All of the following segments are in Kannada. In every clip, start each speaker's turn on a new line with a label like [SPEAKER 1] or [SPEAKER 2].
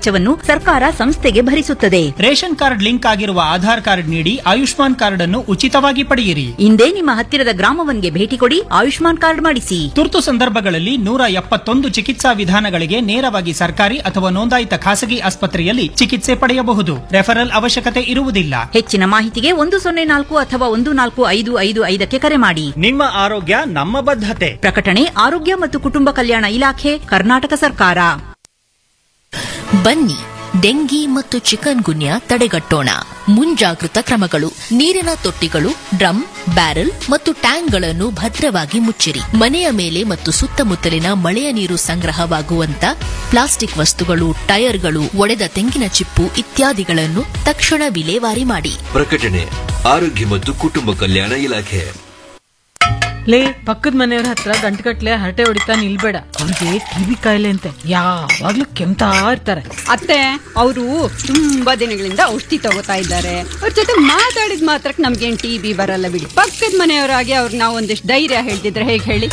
[SPEAKER 1] ವೆಚ್ಚವನ್ನು ಸರ್ಕಾರ ಸಂಸ್ಥೆಗೆ ಭರಿಸುತ್ತದೆ
[SPEAKER 2] ರೇಷನ್ ಕಾರ್ಡ್ ಲಿಂಕ್ ಆಗಿರುವ ಆಧಾರ್ ಕಾರ್ಡ್ ನೀಡಿ ಆಯುಷ್ಮಾನ್ ಕಾರ್ಡ್ ಅನ್ನು ಉಚಿತವಾಗಿ ಪಡೆಯಿರಿ
[SPEAKER 1] ಇಂದೇ ನಿಮ್ಮ ಹತ್ತಿರದ ಗ್ರಾಮವನ್ಗೆ ಭೇಟಿ ಕೊಡಿ ಆಯುಷ್ಮಾನ್ ಕಾರ್ಡ್ ಮಾಡಿಸಿ
[SPEAKER 2] ತುರ್ತು ಸಂದರ್ಭಗಳಲ್ಲಿ ನೂರ ಎಪ್ಪತ್ತೊಂದು ಚಿಕಿತ್ಸಾ ವಿಧಾನಗಳಿಗೆ ನೇರವಾಗಿ ಸರ್ಕಾರಿ ಅಥವಾ ನೋಂದಾಯಿತ ಖಾಸಗಿ ಆಸ್ಪತ್ರೆಯಲ್ಲಿ ಚಿಕಿತ್ಸೆ ಪಡೆಯಬಹುದು ರೆಫರಲ್ ಅವಶ್ಯಕತೆ ಇರುವುದಿಲ್ಲ
[SPEAKER 1] ಹೆಚ್ಚಿನ ಮಾಹಿತಿಗೆ ಒಂದು ಸೊನ್ನೆ ನಾಲ್ಕು ಅಥವಾ ಒಂದು ನಾಲ್ಕು ಐದು ಐದು ಐದಕ್ಕೆ ಕರೆ ಮಾಡಿ
[SPEAKER 2] ನಿಮ್ಮ ಆರೋಗ್ಯ ನಮ್ಮ ಬದ್ಧತೆ
[SPEAKER 1] ಪ್ರಕಟಣೆ ಆರೋಗ್ಯ ಮತ್ತು ಕುಟುಂಬ ಕಲ್ಯಾಣ ಇಲಾಖೆ ಕರ್ನಾಟಕ ಸರ್ಕಾರ
[SPEAKER 3] ಬನ್ನಿ ಡೆಂಗಿ ಮತ್ತು ಚಿಕನ್ ಗುನ್ಯಾ ತಡೆಗಟ್ಟೋಣ ಮುಂಜಾಗೃತ ಕ್ರಮಗಳು ನೀರಿನ ತೊಟ್ಟಿಗಳು ಡ್ರಮ್ ಬ್ಯಾರೆಲ್ ಮತ್ತು ಟ್ಯಾಂಕ್ಗಳನ್ನು ಭದ್ರವಾಗಿ ಮುಚ್ಚಿರಿ ಮನೆಯ ಮೇಲೆ ಮತ್ತು ಸುತ್ತಮುತ್ತಲಿನ ಮಳೆಯ ನೀರು ಸಂಗ್ರಹವಾಗುವಂತ ಪ್ಲಾಸ್ಟಿಕ್ ವಸ್ತುಗಳು ಟೈರ್ಗಳು ಒಡೆದ ತೆಂಗಿನ ಚಿಪ್ಪು ಇತ್ಯಾದಿಗಳನ್ನು ತಕ್ಷಣ ವಿಲೇವಾರಿ ಮಾಡಿ
[SPEAKER 4] ಪ್ರಕಟಣೆ ಆರೋಗ್ಯ ಮತ್ತು ಕುಟುಂಬ ಕಲ್ಯಾಣ ಇಲಾಖೆ
[SPEAKER 5] ಲೇ ಪಕ್ಕದ ಮನೆಯವ್ರ ಹತ್ರ ಗಂಟುಗಟ್ಲೆ ಹರಟೆ ಹೊಡಿತಾ ನಿಲ್ಬೇಡ ಅವ್ರಿಗೆ ಕಿವಿ ಕಾಯಿಲೆ ಅಂತೆ ಯಾವಾಗ್ಲೂ ಕೆಮ್ತಾ ಇರ್ತಾರೆ
[SPEAKER 6] ಅತ್ತೆ ಅವರು ತುಂಬಾ ದಿನಗಳಿಂದ ಔಷಧಿ ತಗೋತಾ ಇದ್ದಾರೆ ಅವ್ರ ಜೊತೆ ಮಾತಾಡಿದ ಮಾತ್ರಕ್ಕೆ ನಮ್ಗೇನ್ ಟಿ ಬಿ ಬರಲ್ಲ ಬಿಡಿ ಪಕ್ಕದ ಮನೆಯವರಾಗಿ ಅವ್ರು ನಾವು ಒಂದಿಷ್ಟು ಧೈರ್ಯ ಹೇಳ್ತಿದ್ರೆ ಹೇಗೆ ಹೇಳಿ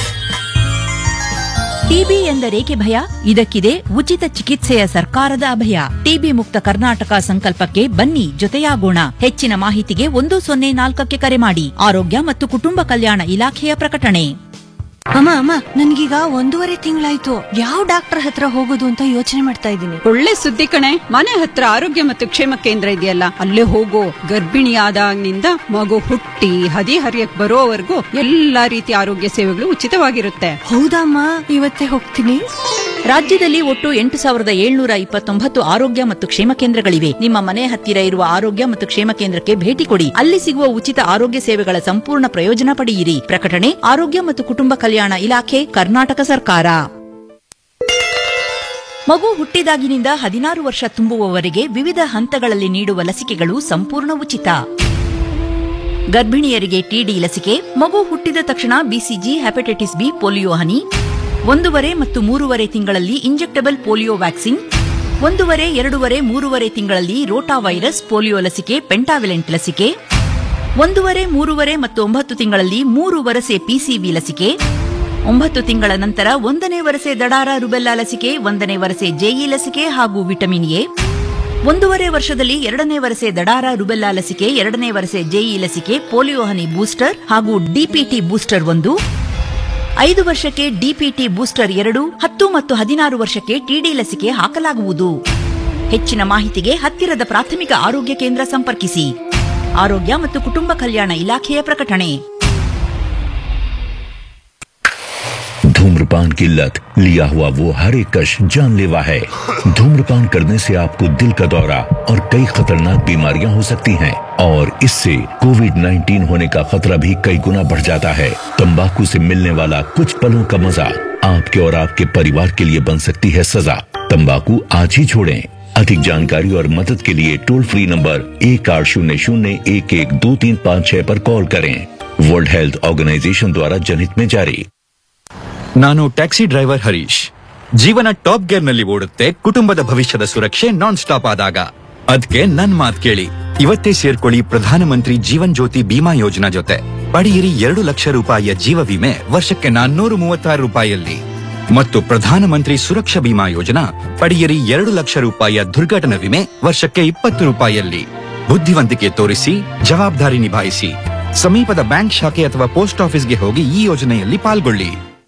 [SPEAKER 1] ಟಿಬಿ ಎಂದರೇಕೆ ಭಯ ಇದಕ್ಕಿದೆ ಉಚಿತ ಚಿಕಿತ್ಸೆಯ ಸರ್ಕಾರದ ಅಭಯ ಟಿಬಿ ಮುಕ್ತ ಕರ್ನಾಟಕ ಸಂಕಲ್ಪಕ್ಕೆ ಬನ್ನಿ ಜೊತೆಯಾಗೋಣ ಹೆಚ್ಚಿನ ಮಾಹಿತಿಗೆ ಒಂದು ಸೊನ್ನೆ ನಾಲ್ಕಕ್ಕೆ ಕರೆ ಮಾಡಿ ಆರೋಗ್ಯ ಮತ್ತು ಕುಟುಂಬ ಕಲ್ಯಾಣ ಇಲಾಖೆಯ ಪ್ರಕಟಣೆ
[SPEAKER 7] ಅಮ್ಮ ಅಮ್ಮ ನನ್ಗೀಗ ಒಂದೂವರೆ ತಿಂಗಳಾಯ್ತು ಯಾವ ಡಾಕ್ಟರ್ ಹತ್ರ ಹೋಗೋದು ಅಂತ ಯೋಚನೆ ಮಾಡ್ತಾ ಇದ್ದೀನಿ
[SPEAKER 6] ಒಳ್ಳೆ ಸುದ್ದಿ ಕಣೆ ಮನೆ ಹತ್ರ ಆರೋಗ್ಯ ಮತ್ತು ಕ್ಷೇಮ ಕೇಂದ್ರ ಇದೆಯಲ್ಲ ಅಲ್ಲೇ ಹೋಗೋ ಗರ್ಭಿಣಿ ಆದಾಗಿನಿಂದ ಮಗು ಹುಟ್ಟಿ ಹದಿ ಹರಿಯಕ್ ಬರೋವರೆಗೂ ಎಲ್ಲಾ ರೀತಿಯ ಆರೋಗ್ಯ ಸೇವೆಗಳು ಉಚಿತವಾಗಿರುತ್ತೆ
[SPEAKER 7] ಹೌದಮ್ಮ ಇವತ್ತೇ ಹೋಗ್ತೀನಿ
[SPEAKER 1] ರಾಜ್ಯದಲ್ಲಿ ಒಟ್ಟು ಎಂಟು ಸಾವಿರದ ಏಳ್ನೂರ ಇಪ್ಪತ್ತೊಂಬತ್ತು ಆರೋಗ್ಯ ಮತ್ತು ಕ್ಷೇಮ ಕೇಂದ್ರಗಳಿವೆ ನಿಮ್ಮ ಮನೆ ಹತ್ತಿರ ಇರುವ ಆರೋಗ್ಯ ಮತ್ತು ಕ್ಷೇಮ ಕೇಂದ್ರಕ್ಕೆ ಭೇಟಿ ಕೊಡಿ ಅಲ್ಲಿ ಸಿಗುವ ಉಚಿತ ಆರೋಗ್ಯ ಸೇವೆಗಳ ಸಂಪೂರ್ಣ ಪ್ರಯೋಜನ ಪಡೆಯಿರಿ ಪ್ರಕಟಣೆ ಆರೋಗ್ಯ ಮತ್ತು ಕುಟುಂಬ ಕಲ್ಯಾಣ ಇಲಾಖೆ ಕರ್ನಾಟಕ ಸರ್ಕಾರ ಮಗು ಹುಟ್ಟಿದಾಗಿನಿಂದ ಹದಿನಾರು ವರ್ಷ ತುಂಬುವವರೆಗೆ ವಿವಿಧ ಹಂತಗಳಲ್ಲಿ ನೀಡುವ ಲಸಿಕೆಗಳು ಸಂಪೂರ್ಣ ಉಚಿತ ಗರ್ಭಿಣಿಯರಿಗೆ ಟಿಡಿ ಲಸಿಕೆ ಮಗು ಹುಟ್ಟಿದ ತಕ್ಷಣ ಬಿಸಿಜಿ ಹೆಪಟೈಟಿಸ್ ಬಿ ಪೋಲಿಯೋ ಹನಿ ಒಂದೂವರೆ ಮತ್ತು ಮೂರುವರೆ ತಿಂಗಳಲ್ಲಿ ಇಂಜೆಕ್ಟಬಲ್ ಪೋಲಿಯೋ ವ್ಯಾಕ್ಸಿನ್ ಒಂದೂವರೆ ಎರಡೂವರೆ ಮೂರುವರೆ ತಿಂಗಳಲ್ಲಿ ರೋಟಾ ವೈರಸ್ ಪೋಲಿಯೋ ಲಸಿಕೆ ಪೆಂಟಾವಿಲೆಂಟ್ ಲಸಿಕೆ ಒಂದೂವರೆ ಮೂರುವರೆ ಮತ್ತು ಒಂಬತ್ತು ತಿಂಗಳಲ್ಲಿ ಮೂರು ವರಸೆ ಪಿಸಿವಿ ಲಸಿಕೆ ಒಂಬತ್ತು ತಿಂಗಳ ನಂತರ ಒಂದನೇ ವರಸೆ ದಡಾರ ರುಬೆಲ್ಲಾ ಲಸಿಕೆ ಒಂದನೇ ವರಸೆ ಜೆಇ ಲಸಿಕೆ ಹಾಗೂ ವಿಟಮಿನ್ ಎ ಒಂದೂವರೆ ವರ್ಷದಲ್ಲಿ ಎರಡನೇ ವರಸೆ ದಡಾರ ರುಬೆಲ್ಲಾ ಲಸಿಕೆ ಎರಡನೇ ವರಸೆ ಜೆಇ ಲಸಿಕೆ ಪೋಲಿಯೋ ಹನಿ ಬೂಸ್ಟರ್ ಹಾಗೂ ಡಿಪಿಟಿ ಬೂಸ್ಟರ್ ಒಂದು ಐದು ವರ್ಷಕ್ಕೆ ಡಿಪಿಟಿ ಬೂಸ್ಟರ್ ಎರಡು ಹತ್ತು ಮತ್ತು ಹದಿನಾರು ವರ್ಷಕ್ಕೆ ಟಿಡಿ ಲಸಿಕೆ ಹಾಕಲಾಗುವುದು ಹೆಚ್ಚಿನ ಮಾಹಿತಿಗೆ ಹತ್ತಿರದ ಪ್ರಾಥಮಿಕ ಆರೋಗ್ಯ ಕೇಂದ್ರ ಸಂಪರ್ಕಿಸಿ ಆರೋಗ್ಯ ಮತ್ತು ಕುಟುಂಬ ಕಲ್ಯಾಣ ಇಲಾಖೆಯ ಪ್ರಕಟಣೆ
[SPEAKER 8] धूम्रपान की लत लिया हुआ वो हर एक कश जानलेवा है धूम्रपान करने से आपको दिल का दौरा और कई खतरनाक बीमारियां हो सकती हैं और इससे कोविड 19 होने का खतरा भी कई गुना बढ़ जाता है तंबाकू से मिलने वाला कुछ पलों का मजा आपके और आपके परिवार के लिए बन सकती है सजा तंबाकू आज ही छोड़ें अधिक जानकारी और मदद के लिए टोल फ्री नंबर एक आठ शून्य शून्य एक एक दो तीन पाँच छह पर कॉल करें वर्ल्ड हेल्थ ऑर्गेनाइजेशन द्वारा जनहित में जारी
[SPEAKER 9] ನಾನು ಟ್ಯಾಕ್ಸಿ ಡ್ರೈವರ್ ಹರೀಶ್ ಜೀವನ ಟಾಪ್ ಗೇರ್ ನಲ್ಲಿ ಓಡುತ್ತೆ ಕುಟುಂಬದ ಭವಿಷ್ಯದ ಸುರಕ್ಷೆ ನಾನ್ ಸ್ಟಾಪ್ ಆದಾಗ ಅದ್ಕೆ ನನ್ ಮಾತ್ ಕೇಳಿ ಇವತ್ತೇ ಸೇರ್ಕೊಳ್ಳಿ ಪ್ರಧಾನಮಂತ್ರಿ ಜೀವನ್ ಜ್ಯೋತಿ ಬಿಮಾ ಯೋಜನಾ ಜೊತೆ ಪಡೆಯಿರಿ ಎರಡು ಲಕ್ಷ ರೂಪಾಯಿಯ ಜೀವ ವಿಮೆ ವರ್ಷಕ್ಕೆ ನಾನ್ನೂರು ಮೂವತ್ತಾರು ರೂಪಾಯಿಯಲ್ಲಿ ಮತ್ತು ಪ್ರಧಾನಮಂತ್ರಿ ಸುರಕ್ಷಾ ಬಿಮಾ ಯೋಜನಾ ಪಡೆಯಿರಿ ಎರಡು ಲಕ್ಷ ರೂಪಾಯಿಯ ದುರ್ಘಟನಾ ವಿಮೆ ವರ್ಷಕ್ಕೆ ಇಪ್ಪತ್ತು ರೂಪಾಯಿಯಲ್ಲಿ ಬುದ್ಧಿವಂತಿಕೆ ತೋರಿಸಿ ಜವಾಬ್ದಾರಿ ನಿಭಾಯಿಸಿ ಸಮೀಪದ ಬ್ಯಾಂಕ್ ಶಾಖೆ ಅಥವಾ ಪೋಸ್ಟ್ ಆಫೀಸ್ಗೆ ಹೋಗಿ ಈ ಯೋಜನೆಯಲ್ಲಿ ಪಾಲ್ಗೊಳ್ಳಿ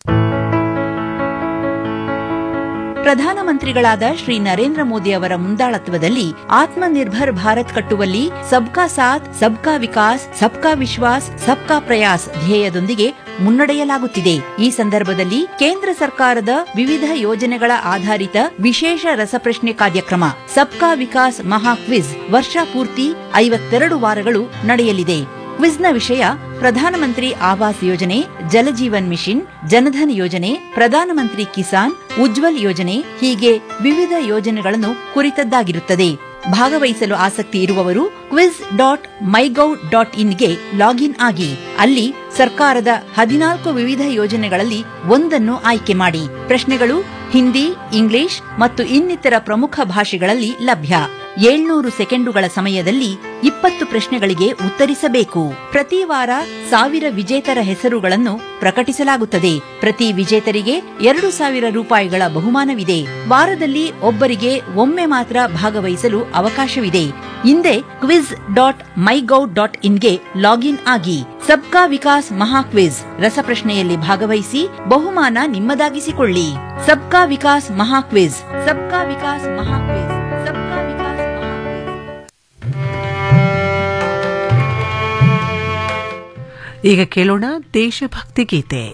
[SPEAKER 1] ಪ್ರಧಾನಮಂತ್ರಿಗಳಾದ ಶ್ರೀ ನರೇಂದ್ರ ಮೋದಿ ಅವರ ಮುಂದಾಳತ್ವದಲ್ಲಿ ಆತ್ಮನಿರ್ಭರ್ ಭಾರತ್ ಕಟ್ಟುವಲ್ಲಿ ಸಬ್ಕಾ ಸಾಥ್ ಸಬ್ಕಾ ವಿಕಾಸ್ ಸಬ್ಕಾ ವಿಶ್ವಾಸ್ ಸಬ್ಕಾ ಪ್ರಯಾಸ್ ಧ್ಯೇಯದೊಂದಿಗೆ ಮುನ್ನಡೆಯಲಾಗುತ್ತಿದೆ ಈ ಸಂದರ್ಭದಲ್ಲಿ ಕೇಂದ್ರ ಸರ್ಕಾರದ ವಿವಿಧ ಯೋಜನೆಗಳ ಆಧಾರಿತ ವಿಶೇಷ ರಸಪ್ರಶ್ನೆ ಕಾರ್ಯಕ್ರಮ ಸಬ್ಕಾ ವಿಕಾಸ್ ಮಹಾ ಕ್ವಿಜ್ ವರ್ಷ ಪೂರ್ತಿ ಐವತ್ತೆರಡು ವಾರಗಳು ನಡೆಯಲಿದೆ ಕ್ವಿಜ್ನ ವಿಷಯ ಪ್ರಧಾನಮಂತ್ರಿ ಆವಾಸ್ ಯೋಜನೆ ಜಲಜೀವನ್ ಮಿಷನ್ ಜನಧನ್ ಯೋಜನೆ ಪ್ರಧಾನಮಂತ್ರಿ ಕಿಸಾನ್ ಉಜ್ವಲ್ ಯೋಜನೆ ಹೀಗೆ ವಿವಿಧ ಯೋಜನೆಗಳನ್ನು ಕುರಿತದ್ದಾಗಿರುತ್ತದೆ ಭಾಗವಹಿಸಲು ಆಸಕ್ತಿ ಇರುವವರು ಕ್ವಿಜ್ ಡಾಟ್ ಮೈಗೌ ಡಾಟ್ ಇನ್ಗೆ ಲಾಗಿನ್ ಆಗಿ ಅಲ್ಲಿ ಸರ್ಕಾರದ ಹದಿನಾಲ್ಕು ವಿವಿಧ ಯೋಜನೆಗಳಲ್ಲಿ ಒಂದನ್ನು ಆಯ್ಕೆ ಮಾಡಿ ಪ್ರಶ್ನೆಗಳು ಹಿಂದಿ ಇಂಗ್ಲಿಷ್ ಮತ್ತು ಇನ್ನಿತರ ಪ್ರಮುಖ ಭಾಷೆಗಳಲ್ಲಿ ಲಭ್ಯ ಏಳ್ನೂರು ಸೆಕೆಂಡುಗಳ ಸಮಯದಲ್ಲಿ ಇಪ್ಪತ್ತು ಪ್ರಶ್ನೆಗಳಿಗೆ ಉತ್ತರಿಸಬೇಕು ಪ್ರತಿ ವಾರ ಸಾವಿರ ವಿಜೇತರ ಹೆಸರುಗಳನ್ನು ಪ್ರಕಟಿಸಲಾಗುತ್ತದೆ ಪ್ರತಿ ವಿಜೇತರಿಗೆ ಎರಡು ಸಾವಿರ ರೂಪಾಯಿಗಳ ಬಹುಮಾನವಿದೆ ವಾರದಲ್ಲಿ ಒಬ್ಬರಿಗೆ ಒಮ್ಮೆ ಮಾತ್ರ ಭಾಗವಹಿಸಲು ಅವಕಾಶವಿದೆ ಹಿಂದೆ ಕ್ವಿಜ್ ಡಾಟ್ ಮೈಗೌ ಡಾಟ್ ಇನ್ಗೆ ಲಾಗಿನ್ ಆಗಿ ಸಬ್ಕಾ ವಿಕಾಸ್ ಮಹಾ ಕ್ವಿಜ್ ರಸಪ್ರಶ್ನೆಯಲ್ಲಿ ಭಾಗವಹಿಸಿ ಬಹುಮಾನ ನಿಮ್ಮದಾಗಿಸಿಕೊಳ್ಳಿ ಸಬ್ಕಾ ವಿಕಾಸ್ ಮಹಾ ಕ್ವಿಜ್ ಸಬ್ಕಾ ವಿಕಾಸ್ ಮಹಾ ಕ್ವಿಜ್ ಸಬ್ಕಾ ವಿಕಾಸ್ ಮಹಾ ಕ್ವಿಜ್
[SPEAKER 10] ಈಗ ಕೇಳೋಣ ದೇಶಭಕ್ತಿ ಗೀತೆ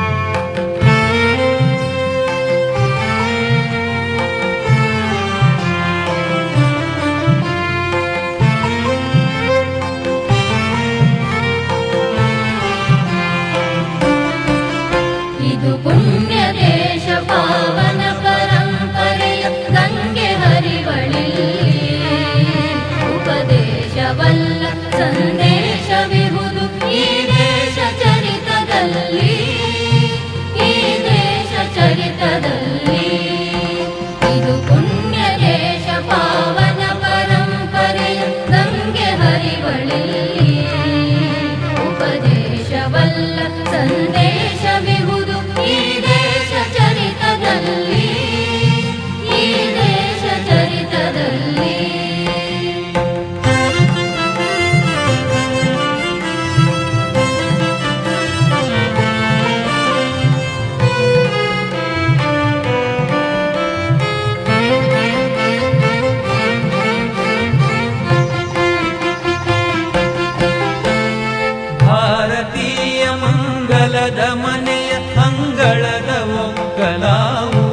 [SPEAKER 11] ಇದು ಪುಣ್ಯ ದೇಶ ಪಾವನ ಪರಂಪರೆಯ ಗಂಗೆ ಹರಿವಳಿಲ್ಲಿ ಉಪದೇಶವಲ್ಲ ಸಂದೇಶವಿಹುದು ಈ ದೇಶ ಚರಿತದಲ್ಲಿ ಈ ದೇಶ ಚರಿತದಲ್ಲಿ ಇದು ಪುಣ್ಯ ದೇಶ ಪಾವನ ಪರಂಪರೆಯ ಗಂಗೆ ಹರಿವಳಿಲ್ಲಿ ಉಪದೇಶವಲ್ಲ ಸಂದೇಶವಿಹುದು ಈ ದೇಶ ಚರಿತದಲ್ಲಿ ಈ ದೇಶ ಚರಿತದಲ್ಲಿ
[SPEAKER 12] ಭಾರತೀಯ ಮಂಗಲದ ಮನೆಯ ಅಂಗಳದ ಒಕ್ಕಲಾವು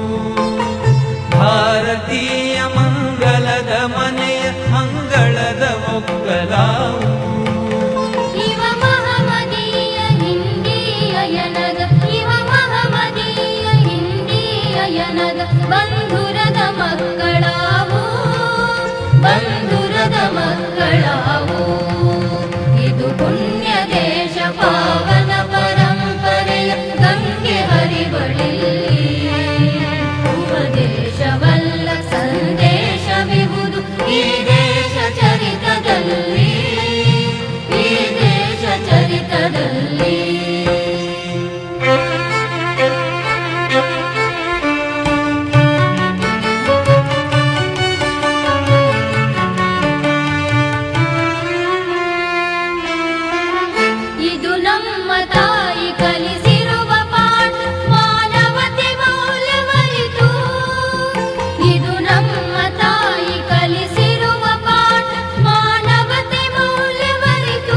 [SPEAKER 12] ಭಾರತೀಯ ಮಂಗಲದ ಮನೆಯ ಅಂಗಳದ ಒಕ್ಕಲಾವು
[SPEAKER 11] ಇವ ಮಹಮದೀಯ ಹಿಂದೀಯ ಯನಗ ಇವ ಮಹಮದೀಯ ಹಿಂದೀಯ ಯನಗ ಬಂಧುರದ ಮಕ್ಕಳಾವು ಬಂಧುರದ ಮಕ್ಕಳಾವು ಇದು ಪುಣ್ಯ ದೇಶ ಪಾವನ ಪರಂಪರೆಯ ಗಂಗೆ ಹರಿವಳಿಲ್ಲಿ ಉಪದೇಶವಲ್ಲ ಸಂದೇಶವಿಹುದು ಈ ದೇಶ ಚರಿತದಲ್ಲಿ ಈ ದೇಶ ಚರಿತದಲ್ಲಿ ಇದು ನಮ್ಮ ತಾಯಿ ಕಲಿಸಿರುವ ಪಾಠ ಮಾನವತೆ ಮೌಲ್ಯವರಿತು ಇದು ನಮ್ಮ ತಾಯಿ ಕಲಿಸಿರುವ ಪಾಠ ಮಾನವತೆ ಮೌಲ್ಯವರಿತು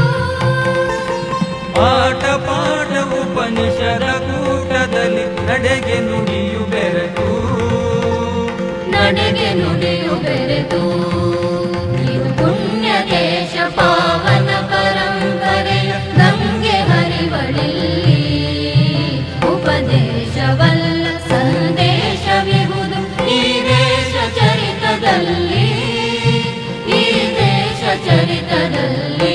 [SPEAKER 12] ಪಾಠ ಪಾಠ ಉಪನಿಷರ ಕೂಟದಲ್ಲಿ ನಡೆಗೆ ನುಡಿಯು ಬೆರೆತು
[SPEAKER 11] ನಡೆಗೆ ನುಡಿಯು ಬೆರೆತು ಇದು ಪುಣ್ಯ ದೇಶ ಪಾವನ ಪರಂಪರೆಯ ಗಂಗೆ ಹರಿವಳಿಲ್ಲಿ ಉಪದೇಶವಲ್ಲ ಸಂದೇಶವಿಹುದು ಈ ದೇಶ ಚರಿತದಲ್ಲಿ ಈ ದೇಶ ಚರಿತದಲ್ಲಿ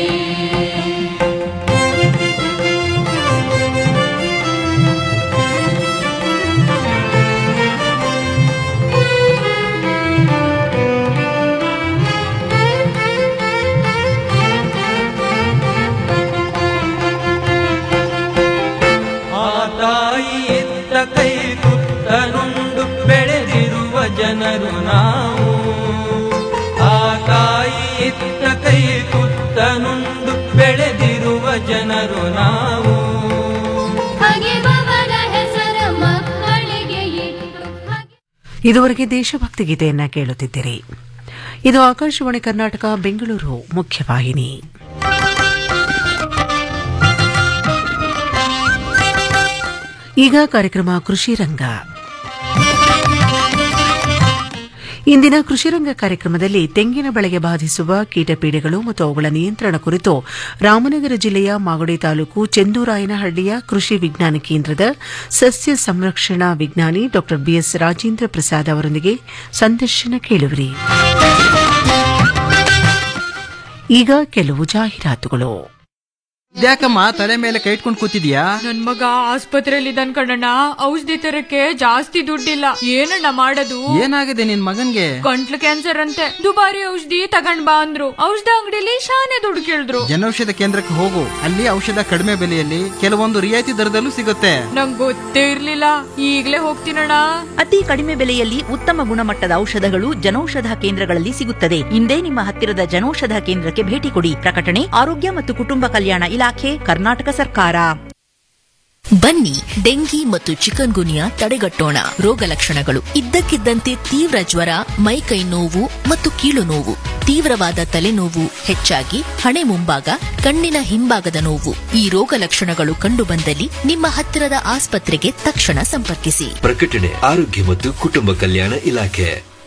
[SPEAKER 12] ಆ ತಾಯಿ ಎತ್ತ ಕೈ ತುತ್ತನುಂಡು ಬೆಳೆದಿರುವ ಜನರು ನಾವು ಆ ತಾಯಿ ಎತ್ತ ಕೈ ತುತ್ತನುಂಡು ಬೆಳೆದಿರುವ ಜನರು ನಾವು
[SPEAKER 11] ಹಗೆಬವರ ಹೆಸರ ಮಕ್ಕಳಿಗೆ ಇಟ್ಟು
[SPEAKER 10] ಇದುವರೆಗೆ ದೇಶಭಕ್ತಿ ಗೀತೆಯನ್ನ ಕೇಳುತ್ತಿದ್ದೀರಿ ಇದು ಆಕಾಶವಾಣಿ ಕರ್ನಾಟಕ ಬೆಂಗಳೂರು ಮುಖ್ಯವಾಹಿನಿ ಈಗ ಕಾರ್ಯಕ್ರಮ ಕೃಷಿ ರಂಗ ಇಂದಿನ ಕೃಷಿರಂಗ ಕಾರ್ಯಕ್ರಮದಲ್ಲಿ ತೆಂಗಿನ ಬೆಳೆಗೆ ಬಾಧಿಸುವ ಕೀಟಪೀಡೆಗಳು ಮತ್ತು ಅವುಗಳ ನಿಯಂತ್ರಣ ಕುರಿತು ರಾಮನಗರ ಜಿಲ್ಲೆಯ ಮಾಗಡಿ ತಾಲೂಕು ಚೆಂದೂರಾಯನಹಳ್ಳಿಯ ಕೃಷಿ ವಿಜ್ಞಾನ ಕೇಂದ್ರದ ಸಸ್ಯ ಸಂರಕ್ಷಣಾ ವಿಜ್ಞಾನಿ ಡಾ ಬಿಎಸ್ ರಾಜೇಂದ್ರ ಪ್ರಸಾದ್ ಅವರೊಂದಿಗೆ ಸಂದರ್ಶನ ಕೇಳುವಿರಿ ಈಗ ಕೆಲವು ಜಾಹೀರಾತುಗಳು
[SPEAKER 13] ಇದ್ಯಾಕಮ್ಮ ತಲೆ ಮೇಲೆ ಕೈ ಇಟ್ಕೊಂಡು ಕೂತಿದ್ಯಾ
[SPEAKER 14] ನನ್ ಮಗ ಆಸ್ಪತ್ರೆಯಲ್ಲಿ ಇದ್ದಾನ್ ಕಣಣ್ಣ ಔಷಧಿ ತರಕ್ಕೆ ಜಾಸ್ತಿ ದುಡ್ಡಿಲ್ಲ ಏನಣ್ಣ ಮಾಡೋದು
[SPEAKER 13] ಏನಾಗಿದೆ ನಿನ್ ಮಗನ್ಗೆ
[SPEAKER 14] ಗಂಟ್ಲು ಕ್ಯಾನ್ಸರ್ ಅಂತೆ ದುಬಾರಿ ಔಷಧಿ ತಗೊಂಡ್ ಬಾ ಅಂದ್ರು ಔಷಧ ಅಂಗಡಿಲಿ ಶಾನೆ ದುಡ್ಡು ಕೇಳಿದ್ರು
[SPEAKER 13] ಜನೌಷಧ ಕೇಂದ್ರಕ್ಕೆ ಹೋಗು ಅಲ್ಲಿ ಔಷಧ ಕಡಿಮೆ ಬೆಲೆಯಲ್ಲಿ ಕೆಲವೊಂದು ರಿಯಾಯಿತಿ ದರದಲ್ಲೂ ಸಿಗುತ್ತೆ
[SPEAKER 14] ನಂಗ್ ಗೊತ್ತೇ ಇರ್ಲಿಲ್ಲ ಈಗ್ಲೇ ಹೋಗ್ತೀನಣ್ಣ
[SPEAKER 1] ಅತಿ ಕಡಿಮೆ ಬೆಲೆಯಲ್ಲಿ ಉತ್ತಮ ಗುಣಮಟ್ಟದ ಔಷಧಗಳು ಜನೌಷಧ ಕೇಂದ್ರಗಳಲ್ಲಿ ಸಿಗುತ್ತದೆ ಇಂದೇ ನಿಮ್ಮ ಹತ್ತಿರದ ಜನೌಷಧ ಕೇಂದ್ರಕ್ಕೆ ಭೇಟಿ ಕೊಡಿ ಪ್ರಕಟಣೆ ಆರೋಗ್ಯ ಮತ್ತು ಕುಟುಂಬ ಕಲ್ಯಾಣ ಇಲಾಖೆ ಕರ್ನಾಟಕ ಸರ್ಕಾರ
[SPEAKER 3] ಬನ್ನಿ ಡೆಂಗಿ ಮತ್ತು ಚಿಕನ್ ಗುನಿಯಾ ತಡೆಗಟ್ಟೋಣ ರೋಗ ಲಕ್ಷಣಗಳು ಇದ್ದಕ್ಕಿದ್ದಂತೆ ತೀವ್ರ ಜ್ವರ ಮೈಕೈ ನೋವು ಮತ್ತು ಕೀಲು ನೋವು ತೀವ್ರವಾದ ತಲೆನೋವು ಹೆಚ್ಚಾಗಿ ಹಣೆ ಮುಂಭಾಗ ಕಣ್ಣಿನ ಹಿಂಭಾಗದ ನೋವು ಈ ರೋಗ ಲಕ್ಷಣಗಳು ಕಂಡುಬಂದಲ್ಲಿ ನಿಮ್ಮ ಹತ್ತಿರದ ಆಸ್ಪತ್ರೆಗೆ ತಕ್ಷಣ ಸಂಪರ್ಕಿಸಿ
[SPEAKER 4] ಪ್ರಕಟಣೆ ಆರೋಗ್ಯ ಮತ್ತು ಕುಟುಂಬ ಕಲ್ಯಾಣ ಇಲಾಖೆ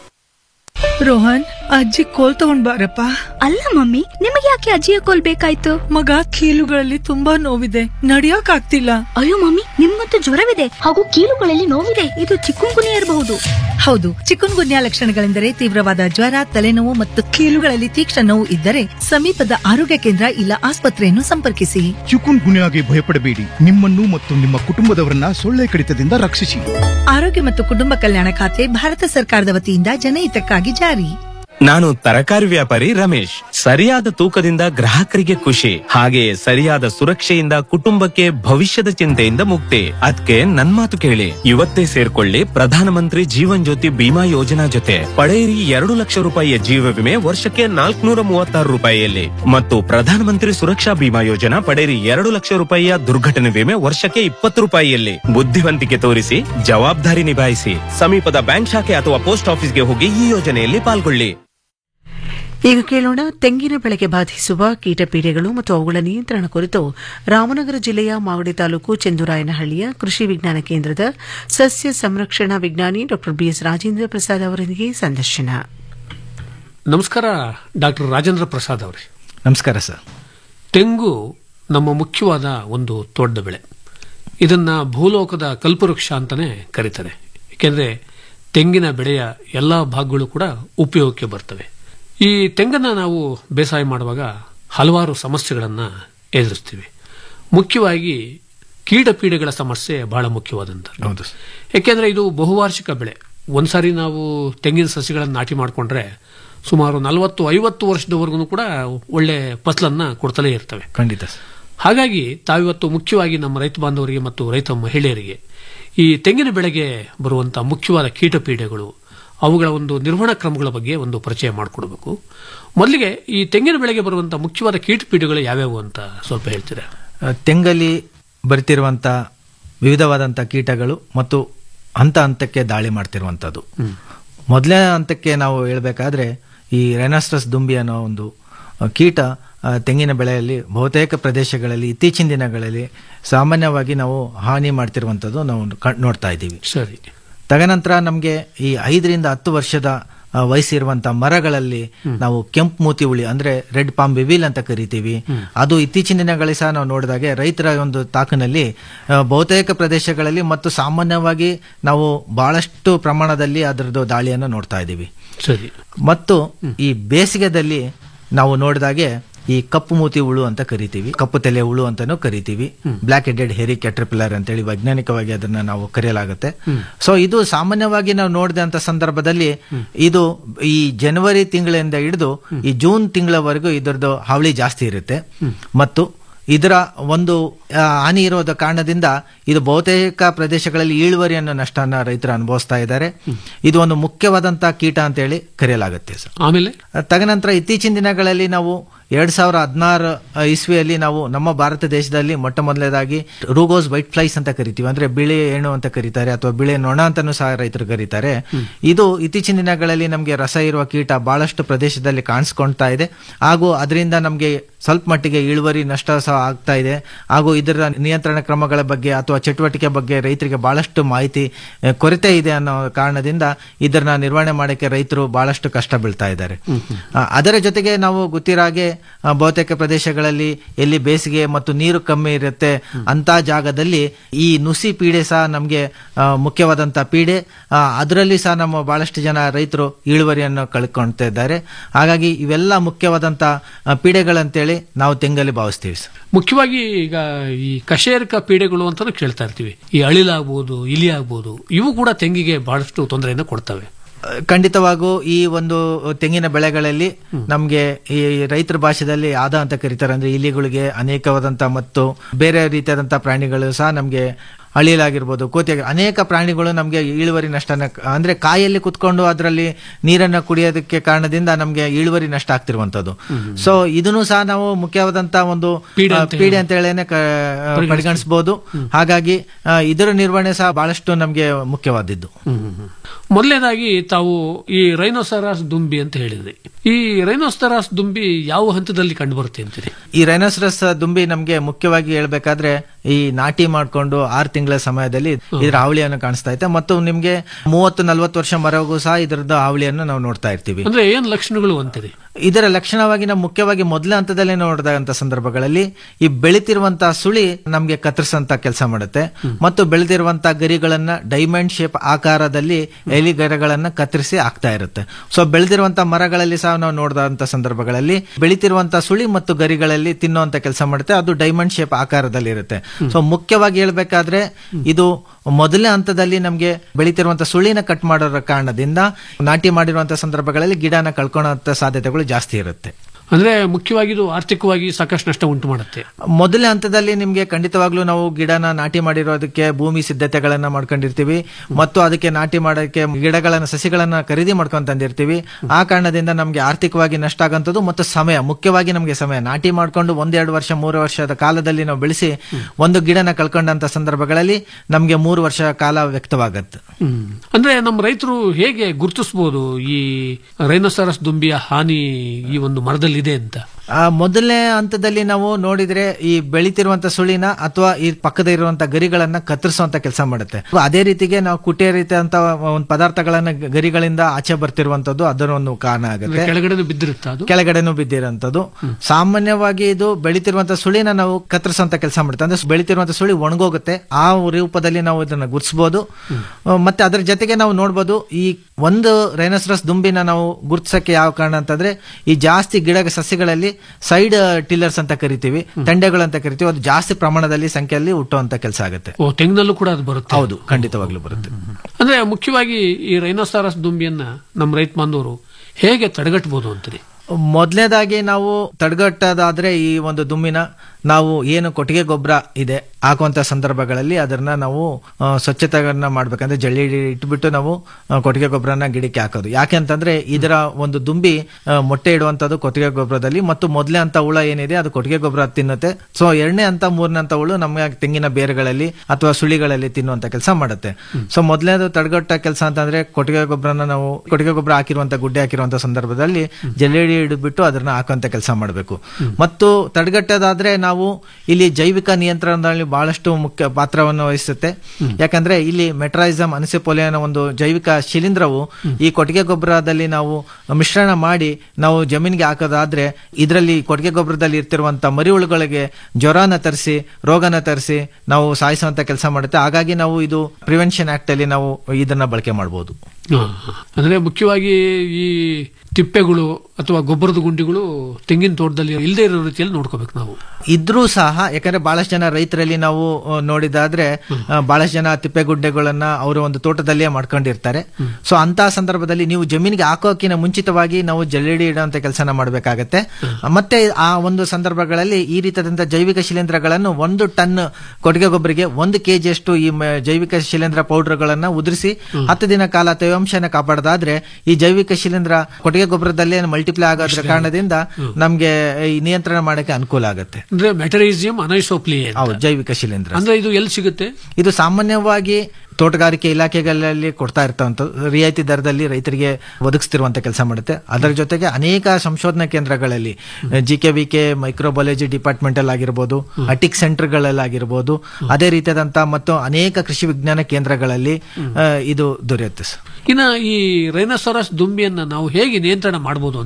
[SPEAKER 15] ರೋಹನ್ ಅಜ್ಜಿ ಕೋಲ್ ತಗೊಂಡ್ ಬಾರಪ್ಪ
[SPEAKER 16] ಅಲ್ಲ ಮಮ್ಮಿ ನಿಮಗೆ ಯಾಕೆ ಅಜ್ಜಿಯ ಕೋಲ್ ಬೇಕಾಯ್ತು
[SPEAKER 15] ಮಗ ಕೀಲುಗಳಲ್ಲಿ ತುಂಬಾ ನೋವಿದೆ ನಡಿಯಕ್ ಆಗ್ತಿಲ್ಲ
[SPEAKER 16] ಅಯ್ಯೋ ಮಮ್ಮಿ ನಿಮ್ಗಂತೂ ಜ್ವರವಿದೆ ಹಾಗೂ ಕೀಲುಗಳಲ್ಲಿ ನೋವಿದೆ ಇದು ಚಿಕ್ಕುಂಗುನಿಯ ಇರಬಹುದು
[SPEAKER 15] ಹೌದು ಚಿಕನ್ ಗುನ್ಯಾ ಲಕ್ಷಣಗಳೆಂದರೆ ತೀವ್ರವಾದ ಜ್ವರ ತಲೆನೋವು ಮತ್ತು ಕೀಲುಗಳಲ್ಲಿ ತೀಕ್ಷ್ಣ ನೋವು ಇದ್ದರೆ ಸಮೀಪದ ಆರೋಗ್ಯ ಕೇಂದ್ರ ಇಲ್ಲ ಆಸ್ಪತ್ರೆಯನ್ನು ಸಂಪರ್ಕಿಸಿ
[SPEAKER 17] ಚಿಕುನ್ ಗುನ್ಯಾಗೆ ಭಯಪಡಬೇಡಿ ನಿಮ್ಮನ್ನು ಮತ್ತು ನಿಮ್ಮ ಕುಟುಂಬದವರನ್ನ ಸೊಳ್ಳೆ ಕಡಿತದಿಂದ ರಕ್ಷಿಸಿ
[SPEAKER 15] ಆರೋಗ್ಯ ಮತ್ತು ಕುಟುಂಬ ಕಲ್ಯಾಣ ಖಾತೆ ಭಾರತ ಸರ್ಕಾರದ ವತಿಯಿಂದ ಜನಹಿತಕ್ಕಾಗಿ ಜಾರಿ
[SPEAKER 18] ನಾನು ತರಕಾರಿ ವ್ಯಾಪಾರಿ ರಮೇಶ್ ಸರಿಯಾದ ತೂಕದಿಂದ ಗ್ರಾಹಕರಿಗೆ ಖುಷಿ ಹಾಗೆಯೇ ಸರಿಯಾದ ಸುರಕ್ಷೆಯಿಂದ ಕುಟುಂಬಕ್ಕೆ ಭವಿಷ್ಯದ ಚಿಂತೆಯಿಂದ ಮುಕ್ತಿ ಅದಕ್ಕೆ ನನ್ ಮಾತು ಕೇಳಿ ಇವತ್ತೇ ಸೇರ್ಕೊಳ್ಳಿ ಪ್ರಧಾನಮಂತ್ರಿ ಜೀವನ್ ಜ್ಯೋತಿ ಬಿಮಾ ಯೋಜನಾ ಜೊತೆ ಪಡೆಯಿರಿ ಎರಡು ಲಕ್ಷ ರೂಪಾಯಿಯ ಜೀವ ವಿಮೆ ವರ್ಷಕ್ಕೆ ನಾಲ್ಕುನೂರ ಮೂವತ್ತಾರು ರೂಪಾಯಿಯಲ್ಲಿ ಮತ್ತು ಪ್ರಧಾನಮಂತ್ರಿ ಸುರಕ್ಷಾ ಬಿಮಾ ಯೋಜನಾ ಪಡೆಯಿರಿ ಎರಡು ಲಕ್ಷ ರೂಪಾಯಿಯ ದುರ್ಘಟನೆ ವಿಮೆ ವರ್ಷಕ್ಕೆ ಇಪ್ಪತ್ತು ರೂಪಾಯಿಯಲ್ಲಿ ಬುದ್ಧಿವಂತಿಕೆ ತೋರಿಸಿ ಜವಾಬ್ದಾರಿ ನಿಭಾಯಿಸಿ ಸಮೀಪದ ಬ್ಯಾಂಕ್ ಶಾಖೆ ಅಥವಾ ಪೋಸ್ಟ್ ಆಫೀಸ್ಗೆ ಹೋಗಿ ಈ ಯೋಜನೆಯಲ್ಲಿ ಪಾಲ್ಗೊಳ್ಳಿ
[SPEAKER 10] ಈಗ ಕೇಳೋಣ ತೆಂಗಿನ ಬೆಳೆಗೆ ಬಾಧಿಸುವ ಕೀಟಪೀಡೆಗಳು ಮತ್ತು ಅವುಗಳ ನಿಯಂತ್ರಣ ಕುರಿತು ರಾಮನಗರ ಜಿಲ್ಲೆಯ ಮಾಗಡಿ ತಾಲೂಕು ಚಂದುರಾಯನಹಳ್ಳಿಯ ಕೃಷಿ ವಿಜ್ಞಾನ ಕೇಂದ್ರದ ಸಸ್ಯ ಸಂರಕ್ಷಣಾ ವಿಜ್ಞಾನಿ ಡಾ ಬಿಎಸ್ ರಾಜೇಂದ್ರ ಪ್ರಸಾದ್ ಅವರೊಂದಿಗೆ ಸಂದರ್ಶನ
[SPEAKER 19] ನಮಸ್ಕಾರ ಡಾಕ್ಟರ್ ರಾಜೇಂದ್ರ ಪ್ರಸಾದ್ ಅವರೇ
[SPEAKER 20] ನಮಸ್ಕಾರ ಸರ್
[SPEAKER 19] ತೆಂಗು ನಮ್ಮ ಮುಖ್ಯವಾದ ಒಂದು ದೊಡ್ಡ ಬೆಳೆ ಇದನ್ನ ಭೂಲೋಕದ ಕಲ್ಪವೃಕ್ಷ ಅಂತಾನೆ ಕರೀತಾರೆ ಏಕೆಂದ್ರೆ ತೆಂಗಿನ ಬೆಳೆಯ ಎಲ್ಲಾ ಭಾಗಗಳು ಕೂಡ ಉಪಯೋಗಕ್ಕೆ ಬರ್ತವೆ ಈ ತೆಂಗನ್ನ ನಾವು ಬೇಸಾಯ ಮಾಡುವಾಗ ಹಲವಾರು ಸಮಸ್ಯೆಗಳನ್ನ ಎದುರಿಸ್ತೀವಿ ಮುಖ್ಯವಾಗಿ ಕೀಟಪೀಡೆಗಳ ಸಮಸ್ಯೆ ಬಹಳ ಮುಖ್ಯವಾದಂತ
[SPEAKER 20] ಹೌದು
[SPEAKER 19] ಯಾಕೆಂದ್ರೆ ಇದು ಬಹುವಾರ್ಷಿಕ ಬೆಳೆ ಒಂದ್ಸಾರಿ ನಾವು ತೆಂಗಿನ ಸಸಿಗಳನ್ನು ನಾಟಿ ಮಾಡಿಕೊಂಡ್ರೆ ಸುಮಾರು ನಲವತ್ತು ಐವತ್ತು ವರ್ಷದವರೆಗೂ ಕೂಡ ಒಳ್ಳೆ ಫಸಲನ್ನ ಕೊಡ್ತಲೇ ಇರ್ತವೆ
[SPEAKER 20] ಖಂಡಿತ ಸರ್
[SPEAKER 19] ಹಾಗಾಗಿ ತಾವಿವತ್ತು ಮುಖ್ಯವಾಗಿ ನಮ್ಮ ರೈತ ಬಾಂಧವರಿಗೆ ಮತ್ತು ರೈತ ಮಹಿಳೆಯರಿಗೆ ಈ ತೆಂಗಿನ ಬೆಳೆಗೆ ಬರುವಂತಹ ಮುಖ್ಯವಾದ ಕೀಟಪೀಡೆಗಳು ಅವುಗಳ ಒಂದು ನಿರ್ವಹಣಾ ಕ್ರಮಗಳ ಬಗ್ಗೆ ಒಂದು ಪರಿಚಯ ಮಾಡಿಕೊಡ್ಬೇಕು ಮೊದಲಿಗೆ ಈ ತೆಂಗಿನ ಬೆಳೆಗೆ ಬರುವಂತಹ ಮುಖ್ಯವಾದ ಕೀಟಪೀಡೆಗಳು ಯಾವ್ಯಾವು ಅಂತ ಸ್ವಲ್ಪ ಹೇಳ್ತೀರಾ
[SPEAKER 20] ಆ, ತೆಂಗಲ್ಲಿ ಬರ್ತಿರುವಂತ ವಿವಿಧವಾದಂಥ ಕೀಟಗಳು ಮತ್ತು ಹಂತ ಹಂತಕ್ಕೆ ದಾಳಿ ಮಾಡ್ತಿರುವಂಥದ್ದು ಮೊದಲನೇ ಹಂತಕ್ಕೆ ನಾವು ಹೇಳ್ಬೇಕಾದ್ರೆ ಈ ರೆನಾಸ್ಟ್ರಸ್ ದುಂಬಿ ಅನ್ನೋ ಒಂದು ಆ, ಕೀಟ ಆ, ತೆಂಗಿನ ಬೆಳೆಯಲ್ಲಿ ಬಹುತೇಕ ಪ್ರದೇಶಗಳಲ್ಲಿ ಇತ್ತೀಚಿನ ದಿನಗಳಲ್ಲಿ ಸಾಮಾನ್ಯವಾಗಿ ನಾವು ಹಾನಿ ಮಾಡ್ತಿರುವಂಥದ್ದು ನಾವು ಕಣ್- ನೋಡ್ತಾ ಇದ್ದೀವಿ
[SPEAKER 19] ಸರಿ
[SPEAKER 20] ತದನಂತರ ನಮಗೆ ಈ ಐದರಿಂದ ಹತ್ತು ವರ್ಷದ ಆ, ವಯಸ್ಸಿರುವಂತಹ ಮರಗಳಲ್ಲಿ ನಾವು ಕೆಂಪು ಮೂತಿ ಹುಳಿ ಅಂದ್ರೆ ರೆಡ್ ಪಾಮ್ ಬಿವಿಲ್ ಅಂತ ಕರಿತೀವಿ ಅದು ಇತ್ತೀಚಿನ ದಿನಗಳಲ್ಲಿ ಸಹ ನಾವು ನೋಡಿದಾಗೆ ರೈತರ ಒಂದು ತಾಕಿನಲ್ಲಿ ಆ, ಬಹುತೇಕ ಪ್ರದೇಶಗಳಲ್ಲಿ ಮತ್ತು ಸಾಮಾನ್ಯವಾಗಿ ನಾವು ಬಹಳಷ್ಟು ಪ್ರಮಾಣದಲ್ಲಿ ಅದರದ್ದು ದಾಳಿಯನ್ನು ನೋಡ್ತಾ ಇದ್ದೀವಿ
[SPEAKER 19] ಸರಿ
[SPEAKER 20] ಮತ್ತು ಈ ಬೇಸಿಗೆದಲ್ಲಿ ನಾವು ನೋಡಿದಾಗೆ ಈ ಕಪ್ಪು ಮೂತಿ ಹುಳು ಅಂತ ಕರಿತೀವಿ ಕಪ್ಪು ತಲೆ ಹುಳು ಅಂತಾನೂ ಕರಿತೀವಿ ಬ್ಲಾಕ್ ಹೆಡೆಡ್ ಹೆರಿ ಕ್ಯಾಟ್ರಿಪಿಲ್ಲರ್ ಅಂತೇಳಿ ವೈಜ್ಞಾನಿಕವಾಗಿ ಅದನ್ನ ನಾವು ಕರೆಯಲಾಗುತ್ತೆ ಸೊ ಇದು ಸಾಮಾನ್ಯವಾಗಿ ನಾವು ನೋಡಿದಂತ ಸಂದರ್ಭದಲ್ಲಿ ಇದು ಈ ಜನವರಿ ತಿಂಗಳಿಂದ ಹಿಡಿದು ಈ ಜೂನ್ ತಿಂಗಳವರೆಗೂ ಇದರದ್ದು ಹಾವಳಿ ಜಾಸ್ತಿ ಇರುತ್ತೆ ಮತ್ತು ಇದರ ಒಂದು ಆ, ಹಾನಿ ಇರೋದ ಕಾರಣದಿಂದ ಇದು ಬಹುತೇಕ ಪ್ರದೇಶಗಳಲ್ಲಿ ಇಳುವರಿಯನ್ನು ನಷ್ಟನ ರೈತರು ಅನುಭವಿಸ್ತಾ ಇದ್ದಾರೆ ಇದು ಒಂದು ಮುಖ್ಯವಾದಂತಹ ಕೀಟ ಅಂತೇಳಿ ಕರೆಯಲಾಗುತ್ತೆ ಸರ್
[SPEAKER 19] ಆಮೇಲೆ
[SPEAKER 20] ತದನಂತರ ಇತ್ತೀಚಿನ ದಿನಗಳಲ್ಲಿ ನಾವು ಎರಡ್ ಸಾವಿರ ಹದಿನಾರು ಇಸ್ವಿಯಲ್ಲಿ ನಾವು ನಮ್ಮ ಭಾರತ ದೇಶದಲ್ಲಿ ಮೊಟ್ಟ ಮೊದಲನೇದಾಗಿ ರೂಗೋಸ್ ವೈಟ್ ಫ್ಲೈಸ್ ಅಂತ ಕರಿತೀವಿ ಅಂದ್ರೆ ಬಿಳಿ ಏಣು ಅಂತ ಕರೀತಾರೆ ಅಥವಾ ಬಿಳಿ ನೊಣ ಅಂತಾನೂ ಸಹ ರೈತರು ಕರೀತಾರೆ ಇದು ಇತ್ತೀಚಿನ ದಿನಗಳಲ್ಲಿ ನಮಗೆ ರಸ ಇರುವ ಕೀಟ ಬಹಳಷ್ಟು ಪ್ರದೇಶದಲ್ಲಿ ಕಾಣಿಸ್ಕೊಳ್ತಾ ಇದೆ ಹಾಗೂ ಅದರಿಂದ ನಮಗೆ ಸ್ವಲ್ಪ ಮಟ್ಟಿಗೆ ಇಳುವರಿ ನಷ್ಟ ಸಹ ಆಗ್ತಾ ಇದೆ ಹಾಗೂ ಇದರ ನಿಯಂತ್ರಣ ಕ್ರಮಗಳ ಬಗ್ಗೆ ಅಥವಾ ಚಟುವಟಿಕೆ ಬಗ್ಗೆ ರೈತರಿಗೆ ಬಹಳಷ್ಟು ಮಾಹಿತಿ ಆ, ಕೊರತೆ ಇದೆ ಅನ್ನೋ ಕಾರಣದಿಂದ ಇದನ್ನ ನಿರ್ವಹಣೆ ಮಾಡಕ್ಕೆ ರೈತರು ಬಹಳಷ್ಟು ಕಷ್ಟ ಬೀಳ್ತಾ ಇದ್ದಾರೆ ಆ, ಅದರ ಜೊತೆಗೆ ನಾವು ಗೊತ್ತಿರೋ ಹಾಗೆ ಆ, ಬಹುತೇಕ ಪ್ರದೇಶಗಳಲ್ಲಿ ಎಲ್ಲಿ ಬೇಸಿಗೆ ಮತ್ತು ನೀರು ಕಮ್ಮಿ ಇರುತ್ತೆ ಅಂತ ಜಾಗದಲ್ಲಿ ಈ ನುಸಿ ಪೀಡೆ ಸಹ ನಮಗೆ ಮುಖ್ಯವಾದಂತ ಪೀಡೆ ಆ, ಅದರಲ್ಲಿ ಸಹ ನಮ್ಮ ಬಹಳಷ್ಟು ಜನ ರೈತರು ಇಳುವರಿಯನ್ನು ಕಳ್ಕೊಳ್ತಾ ಇದ್ದಾರೆ ಹಾಗಾಗಿ ಇವೆಲ್ಲ ಮುಖ್ಯವಾದಂತ ಆ, ಪೀಡೆಗಳಂತೇಳಿ ನಾವು ತೆಂಗಲ್ಲಿ ಭಾವಿಸ್ತೀವಿ ಸರ್
[SPEAKER 19] ಮುಖ್ಯವಾಗಿ ಈಗ ಈ ಕಶೇರಕ ಪೀಡೆಗಳು ಅಂತಾನು ಕೇಳ್ತಾ ಇರ್ತೀವಿ ಈ ಅಳಿಲಾಗ್ಬೋದು ಇಲಿ ಆಗ್ಬೋದು ಇವು ಕೂಡ ತೆಂಗಿಗೆ ಬಹಳಷ್ಟು ತೊಂದರೆಯನ್ನು ಕೊಡ್ತವೆ
[SPEAKER 20] ಖಂಡಿತವಾಗೂ ಈ ಒಂದು ತೆಂಗಿನ ಬೆಳೆಗಳಲ್ಲಿ ನಮ್ಗೆ ಈ ರೈತರ ಭಾಷೆಯಲ್ಲಿ ಆದ ಅಂತ ಕರೀತಾರೆ ಅಂದ್ರೆ ಇಲಿಗಳಿಗೆ ಅನೇಕವಾದಂತ ಮತ್ತು ಬೇರೆ ರೀತಿಯಾದಂತ ಪ್ರಾಣಿಗಳು ಸಹ ನಮ್ಗೆ ಅಳಿಲಾಗಿರ್ಬೋದು ಕೋತಿ ಆಗಿ- ಅನೇಕ ಪ್ರಾಣಿಗಳು ನಮಗೆ ಇಳುವರಿ ನಷ್ಟನ ಅಂದ್ರೆ ಕಾಯಲ್ಲಿ ಕುತ್ಕೊಂಡು ಅದರಲ್ಲಿ ನೀರನ್ನ ಕುಡಿಯೋದಕ್ಕೆ ಕಾರಣದಿಂದ ನಮಗೆ ಇಳುವರಿ ನಷ್ಟ ಆಗ್ತಿರುವಂತದ್ದು ಸೊ ಇದನ್ನು ಸಹ ನಾವು ಮುಖ್ಯವಾದಂತ ಒಂದು
[SPEAKER 19] ಪೀಡೆ
[SPEAKER 20] ಆ,
[SPEAKER 19] ಅಂತ
[SPEAKER 20] ಪೀಡೆ
[SPEAKER 19] ಹೇಳಿ.
[SPEAKER 20] ಅಂತ ಹೇಳೇನೆ ಕ-
[SPEAKER 19] ಪರಿಗಣಿಸ್ತೀವಿ.
[SPEAKER 20] ಪರಿಗಣಿಸಬಹುದು ಹಾಗಾಗಿ ಆ, ಇದರ ನಿರ್ವಹಣೆ ಸಹ ಬಹಳಷ್ಟು ನಮಗೆ ಮುಖ್ಯವಾದದ್ದು
[SPEAKER 19] ಮೊದಲನೇದಾಗಿ ತಾವು ಈ ರೈನೋಸರಾಸ್ ದುಂಬಿ ಅಂತ ಹೇಳಿದ್ರಿ ಈ ರೈನೋಸರಾಸ್ ದುಂಬಿ ಯಾವ ಹಂತದಲ್ಲಿ ಕಂಡು ಬರುತ್ತೆ ಅಂತೀರಿ
[SPEAKER 20] ಈ ರೈನೋಸರಸ್ ದುಂಬಿ ನಮ್ಗೆ ಮುಖ್ಯವಾಗಿ ಹೇಳ್ಬೇಕಾದ್ರೆ ಈ ನಾಟಿ ಮಾಡ್ಕೊಂಡು ಆರು ತಿಂಗಳ ಸಮಯದಲ್ಲಿ ಇದರ ಹಾವಳಿಯನ್ನು ಕಾಣಿಸ್ತಾ ಐತೆ ಮತ್ತು ನಿಮ್ಗೆ ಮೂವತ್ತು ನಲ್ವತ್ತು ವರ್ಷ ಮರವರೆಗೂ ಸಹ ಇದರದ ಹಾವಳಿಯನ್ನು ನಾವು ನೋಡ್ತಾ ಇರ್ತೀವಿ
[SPEAKER 19] ಅಂದ್ರೆ ಏನ್ ಲಕ್ಷಣಗಳು ಅಂತೀರಿ
[SPEAKER 20] ಇದರ ಲಕ್ಷಣವಾಗಿ ನಾವು ಮುಖ್ಯವಾಗಿ ಮೊದಲ ಹಂತದಲ್ಲೇ ನೋಡಿದಂತ ಸಂದರ್ಭಗಳಲ್ಲಿ ಈ ಬೆಳಿತಿರುವಂತಹ ಸುಳಿ ನಮ್ಗೆ ಕತ್ತರಿಸಂತ ಕೆಲಸ ಮಾಡುತ್ತೆ ಮತ್ತು ಬೆಳೆದಿರುವಂತಹ ಗರಿಗಳನ್ನ ಡೈಮಂಡ್ ಶೇಪ್ ಆಕಾರದಲ್ಲಿ ಎಲಿ ಗರಿಗಳನ್ನ ಕತ್ತರಿಸಿ ಆಗ್ತಾ ಇರುತ್ತೆ ಸೊ ಬೆಳೆದಿರುವಂತಹ ಮರಗಳಲ್ಲಿ ಸಹ ನಾವು ನೋಡಿದಂತ ಸಂದರ್ಭಗಳಲ್ಲಿ ಬೆಳಿತಿರುವಂತಹ ಸುಳಿ ಮತ್ತು ಗರಿಗಳಲ್ಲಿ ತಿನ್ನುವಂತ ಕೆಲಸ ಮಾಡುತ್ತೆ ಅದು ಡೈಮಂಡ್ ಶೇಪ್ ಆಕಾರದಲ್ಲಿ ಇರುತ್ತೆ ಸೊ ಮುಖ್ಯವಾಗಿ ಹೇಳ್ಬೇಕಾದ್ರೆ ಇದು ಮೊದಲನೇ ಹಂತದಲ್ಲಿ ನಮಗೆ ಬೆಳಿತಿರುವಂತಹ ಸುಳಿನ ಕಟ್ ಮಾಡೋರ ಕಾರಣದಿಂದ ನಾಟಿ ಮಾಡಿರುವಂತಹ ಸಂದರ್ಭಗಳಲ್ಲಿ ಗಿಡನ ಕಳ್ಕೊಳ್ಳುವಂತ ಸಾಧ್ಯತೆಗಳು ಜಾಸ್ತಿ ಇರುತ್ತೆ
[SPEAKER 19] ಅಂದ್ರೆ ಮುಖ್ಯವಾಗಿ ಇದು ಆರ್ಥಿಕವಾಗಿ ಸಾಕಷ್ಟು ನಷ್ಟ ಉಂಟು ಮಾಡುತ್ತೆ
[SPEAKER 20] ಮೊದಲನೇ ಹಂತದಲ್ಲಿ ನಿಮ್ಗೆ ಖಂಡಿತವಾಗ್ಲೂ ನಾವು ಗಿಡನ ನಾಟಿ ಮಾಡಿರೋದಕ್ಕೆ ಭೂಮಿ ಸಿದ್ಧತೆಗಳನ್ನ ಮಾಡ್ಕೊಂಡಿರ್ತೀವಿ ಮತ್ತು ಅದಕ್ಕೆ ನಾಟಿ ಮಾಡೋಕ್ಕೆ ಗಿಡಗಳನ್ನ ಸಸಿಗಳನ್ನ ಖರೀದಿ ಮಾಡ್ಕೊಂಡ್ ತಂದಿರ್ತೀವಿ ಆ ಕಾರಣದಿಂದ ನಮ್ಗೆ ಆರ್ಥಿಕವಾಗಿ ನಷ್ಟ ಆಗಂತದ್ದು ಮತ್ತು ಸಮಯ ಮುಖ್ಯವಾಗಿ ನಮ್ಗೆ ಸಮಯ ನಾಟಿ ಮಾಡ್ಕೊಂಡು ಒಂದೆರಡು ವರ್ಷ ಮೂರು ವರ್ಷದ ಕಾಲದಲ್ಲಿ ನಾವು ಬೆಳೆಸಿ ಒಂದು ಗಿಡನ ಕಳ್ಕೊಂಡಂತ ಸಂದರ್ಭಗಳಲ್ಲಿ ನಮ್ಗೆ ಮೂರು ವರ್ಷ ಕಾಲ ವ್ಯಕ್ತವಾಗತ್ತೆ
[SPEAKER 19] ಹ್ಮ್. ಅಂದ್ರೆ ನಮ್ಮ ರೈತರು ಹೇಗೆ ಗುರುತಿಸಬಹುದು ಈ ರೈನೋಸರಸ್ ದುಂಬಿಯ ಹಾನಿ ಈ ಒಂದು ಮರದಲ್ಲಿ ಇದೆ ಅಂತ
[SPEAKER 20] ಆ ಮೊದಲನೇ ಹಂತದಲ್ಲಿ ನಾವು ನೋಡಿದ್ರೆ ಈ ಬೆಳಿತಿರುವಂತ ಸುಳಿನ ಅಥವಾ ಈ ಪಕ್ಕದ ಇರುವಂತ ಗರಿಗಳನ್ನ ಕತ್ತರಿಸುವಂತ ಕೆಲಸ ಮಾಡುತ್ತೆ ಅದೇ ರೀತಿಗೆ ನಾವು ಕುಟಿಯ ರೀತಿಯಂತ ಒಂದು ಪದಾರ್ಥಗಳನ್ನ ಗ- ಗರಿಗಳಿಂದ ಆಚೆ ಬರ್ತಿರುವಂತದ್ದು ಅದರ ಒಂದು ಕಾರಣ
[SPEAKER 19] ಅಂದ್ರೆ
[SPEAKER 20] ಆಗುತ್ತೆ
[SPEAKER 19] ಕೆಳಗಡೆ ಬಿದ್ದಿರುತ್ತಾ ಅದು
[SPEAKER 20] ಕೆಳಗಡೆನೂ ಬಿದ್ದಿರೋಂಥದ್ದು ಸಾಮಾನ್ಯವಾಗಿ ಇದು ಬೆಳಿತಿರುವಂತ ಸುಳಿನ ನಾವು ಕತ್ತರಿಸುವಂತ ಕೆಲಸ ಮಾಡುತ್ತೆ ಅಂದ್ರೆ ಬೆಳಿತಿರುವಂತ ಸುಳಿ ಒಣಗೋಗುತ್ತೆ ಆ ರೂಪದಲ್ಲಿ ನಾವು ಇದನ್ನ ಗುರ್ತಿಸಬಹುದು ಮತ್ತೆ ಅದರ ಜೊತೆಗೆ ನಾವು ನೋಡ್ಬೋದು ಈ ಒಂದು ರೈನೋಸರಸ್ ದುಂಬಿನ ನಾವು ಗುರ್ತಿಸಕ್ಕೆ ಯಾವ ಕಾರಣ ಅಂತಂದ್ರೆ ಈ ಜಾಸ್ತಿ ಗಿಡ ಸಸ್ಯಗಳಲ್ಲಿ ಸೈಡ್ ಟಿಲ್ಲರ್ಸ್ ಅಂತ ಕರಿತೀವಿ ತಂಡೆಗಳು ಅಂತ ಕರಿತೀವಿ ಅದು ಜಾಸ್ತಿ ಪ್ರಮಾಣದಲ್ಲಿ ಸಂಖ್ಯೆಯಲ್ಲಿ ಹುಟ್ಟುವಂತ ಕೆಲಸ ಆಗುತ್ತೆ
[SPEAKER 19] ಓ ತೆಂಗಿನಲ್ಲೂ ಕೂಡ ಅದು ಬರುತ್ತೆ
[SPEAKER 20] ಹೌದು ಖಂಡಿತವಾಗ್ಲೂ ಬರುತ್ತೆ
[SPEAKER 19] ಅಂದ್ರೆ ಮುಖ್ಯವಾಗಿ ಈ ರೈನೋಸಾರಸ್ ದುಂಬಿಯನ್ನ ನಮ್ಮ ರೈತ ಬಾಂಧವರು ಹೇಗೆ ತಡೆಗಟ್ಟಬಹುದು ಅಂತೀರಿ
[SPEAKER 20] ಮೊದಲನೇದಾಗಿ ನಾವು ತಡೆಗಟ್ಟೋದಾದ್ರೆ ಈ ಒಂದು ದುಮ್ಮಿನ ನಾವು ಏನು ಕೊಟ್ಟಿಗೆ ಗೊಬ್ಬರ ಇದೆ ಹಾಕುವಂತ ಸಂದರ್ಭಗಳಲ್ಲಿ ಅದನ್ನ ನಾವು ಆ, ಸ್ವಚ್ಛತೆಯನ್ನ ಮಾಡ್ಬೇಕಂದ್ರೆ ಜಳ್ಳಿ ಇಟ್ಬಿಟ್ಟು ನಾವು ಆ, ಕೊಟ್ಟಿಗೆ ಗೊಬ್ಬರನ ಗಿಡಕ್ಕೆ ಹಾಕೋದು ಯಾಕೆ ಅಂತಂದ್ರೆ ಇದರ ಒಂದು ದುಂಬಿ ಆ, ಮೊಟ್ಟೆ ಇಡುವಂತದ್ದು ಕೊಟ್ಟಿಗೆ ಗೊಬ್ಬರದಲ್ಲಿ ಮತ್ತು ಮೊದಲನೇ ಅಂತ ಹುಳ ಏನಿದೆ ಅದು ಕೊಟ್ಟಿಗೆ ಗೊಬ್ಬರ ತಿನ್ನುತ್ತೆ ಸೊ ಎರಡನೇ ಅಂತ ಮೂರನೇ ಅಂತ ಹುಳು ನಮಗೆ ತೆಂಗಿನ ಬೇರುಗಳಲ್ಲಿ ಅಥವಾ ಸುಳಿಗಳಲ್ಲಿ ತಿನ್ನುವಂತ ಕೆಲಸ ಮಾಡುತ್ತೆ ಸೊ ಮೊದಲನೇದು ತಡೆಗಟ್ಟ ಕೆಲಸ ಅಂತಂದ್ರೆ ಕೊಟ್ಟಿಗೆ ಗೊಬ್ಬರನ ನಾವು ಕೊಟ್ಟಿಗೆ ಗೊಬ್ಬರ ಹಾಕಿರುವಂತ ಗುಡ್ಡೆ ಹಾಕಿರುವಂತ ಸಂದರ್ಭದಲ್ಲಿ ಜಲ್ಲೆಡಿ ಹಿಡಿದ್ಬಿಟ್ಟು ಅದನ್ನ ಹಾಕುವಂತ ಕೆಲಸ ಮಾಡಬೇಕು ಮತ್ತು ತಡೆಗಟ್ಟೋದಾದ್ರೆ ನಾವು ಇಲ್ಲಿ ಜೈವಿಕ ನಿಯಂತ್ರಣದಲ್ಲಿ ಬಹಳಷ್ಟು ಮುಖ್ಯ ಪಾತ್ರವನ್ನು ವಹಿಸುತ್ತೆ ಯಾಕಂದ್ರೆ ಇಲ್ಲಿ ಮೆಟ್ರಾಯಿಸಮ್ ಅನಿಸೆಪೋಲಿಯ ಅನ್ನೋ ಒಂದು ಜೈವಿಕ ಶಿಲೀಂಧ್ರವು ಈ ಕೊಟ್ಟಿಗೆ ಗೊಬ್ಬರದಲ್ಲಿ ನಾವು ಮಿಶ್ರಣ ಮಾಡಿ ನಾವು ಜಮೀನಿಗೆ ಹಾಕೋದಾದ್ರೆ ಇದರಲ್ಲಿ ಕೊಟ್ಟಿಗೆ ಗೊಬ್ಬರದಲ್ಲಿ ಇರ್ತಿರುವಂತ ಮರಿಹುಳುಗಳಿಗೆ ಜ್ವರನ ತರಿಸಿ ರೋಗನ ತರಿಸಿ ನಾವು ಸಾಯಿಸುವಂತ ಕೆಲಸ ಮಾಡುತ್ತೆ ಹಾಗಾಗಿ ನಾವು ಇದು ಪ್ರಿವೆನ್ಷನ್ ಆಕ್ಟ್ ಅಲ್ಲಿ ನಾವು ಇದನ್ನ ಬಳಕೆ ಮಾಡಬಹುದು
[SPEAKER 19] ಹಾ, ಹಾ. ಅಂದ್ರೆ ಮುಖ್ಯವಾಗಿ ಈ ತಿಪ್ಪೆಗಳು ಅಥವಾ ಗೊಬ್ಬರದ ಗುಂಡಿಗಳು ತೆಂಗಿನ ತೋಟದಲ್ಲಿ ಇಲ್ಲದೆ ಇರೋ ರೀತಿಯಲ್ಲಿ ನೋಡ್ಕೋಬೇಕು ನಾವು
[SPEAKER 20] ಇದ್ರೂ ಸಹ ಯಾಕಂದ್ರೆ ಬಹಳಷ್ಟು ಜನ ರೈತರಲ್ಲಿ ನಾವು ಆ, ನೋಡಿದಾದ್ರೆ ಆ, ಬಹಳಷ್ಟು ಜನ ತಿಪ್ಪೆಗುಡ್ಡೆಗಳನ್ನ ಅವರು ಒಂದು ತೋಟದಲ್ಲಿಯೇ ಮಾಡ್ಕೊಂಡಿರ್ತಾರೆ ಸೊ ಅಂತ ಸಂದರ್ಭದಲ್ಲಿ ನೀವು ಜಮೀನಿಗೆ ಹಾಕೋಕಿನ ಮುಂಚಿತವಾಗಿ ನಾವು ಜಲ್ಲಿಡಿ ಇಡುವಂತ ಕೆಲಸನ ಮಾಡಬೇಕಾಗತ್ತೆ ಮತ್ತೆ ಆ ಒಂದು ಸಂದರ್ಭಗಳಲ್ಲಿ ಈ ರೀತಿಯಾದಂತಹ ಜೈವಿಕ ಶಿಲೀಂಧ್ರಗಳನ್ನು ಒಂದು ಟನ್ ಕೊಟ್ಟಿಗೆ ಗೊಬ್ಬರಿಗೆ ಒಂದು ಕೆಜಿ ಅಷ್ಟು ಈ ಮ- ಜೈವಿಕ ಶಿಲೀಂಧ್ರ ಪೌಡರ್ಗಳನ್ನ ಉದುರಿಸಿ ಹತ್ತು ದಿನ ಕಾಲ ತೇವಾಂಶನ ಕಾಪಾಡೋದಾದ್ರೆ ಈ ಜೈವಿಕ ಶಿಲೀಂಧ್ರ ಕೊಟ್ಟಿಗೆ ಗೊಬ್ಬರದಲ್ಲೇ ಮಲ್ಟಿಪ್ಲೈ ಆಗೋದ್ರ ಕಾರಣದಿಂದ ನಮ್ಗೆ ಈ ನಿಯಂತ್ರಣ ಮಾಡಕ್ಕೆ ಅನುಕೂಲ ಆಗುತ್ತೆ
[SPEAKER 19] ಅಂದ್ರೆ ಮೆಟರೀಸಿಯಂ ಅನೈಸೋಪ್ಲಿ
[SPEAKER 20] ಹೌದು ಜೈವಿಕ ಶಿಲೀಂಧ್ರ
[SPEAKER 19] ಅಂದ್ರೆ ಇದು ಎಲ್ಲಿ ಸಿಗುತ್ತೆ
[SPEAKER 20] ಇದು ಸಾಮಾನ್ಯವಾಗಿ ತೋಟಗಾರಿಕೆ ಇಲಾಖೆಗಳಲ್ಲಿ ಕೊಡ್ತಾ ಇರ್ತವಂತ ರಿಯಾಯಿತಿ ದರದಲ್ಲಿ ರೈತರಿಗೆ ಒದಗಿಸ್ತಿರುವಂತ ಕೆಲಸ ಮಾಡುತ್ತೆ ಅದರ ಜೊತೆಗೆ ಅನೇಕ ಸಂಶೋಧನಾ ಕೇಂದ್ರಗಳಲ್ಲಿ G K V K microbiology department ಅಲ್ಲಿ ಆಗಿರ್ಬೋದು ಅಟಿಕ್ ಸೆಂಟರ್ಗಳಲ್ಲಿ ಆಗಿರ್ಬೋದು ಅದೇ ರೀತಿಯಾದಂತ ಮತ್ತು ಅನೇಕ ಕೃಷಿ ವಿಜ್ಞಾನ ಕೇಂದ್ರಗಳಲ್ಲಿ ಆ, ಇದು ದೊರೆಯುತ್ತೆ ಸರ್
[SPEAKER 19] ಇನ್ನ ಈ ರೈನೋಸರಸ್ ದುಂಬಿಯನ್ನ ನಾವು ಹೇಗೆ ನಿಯಂತ್ರಣ ಮಾಡಬಹುದು ಅಂತೀರಾ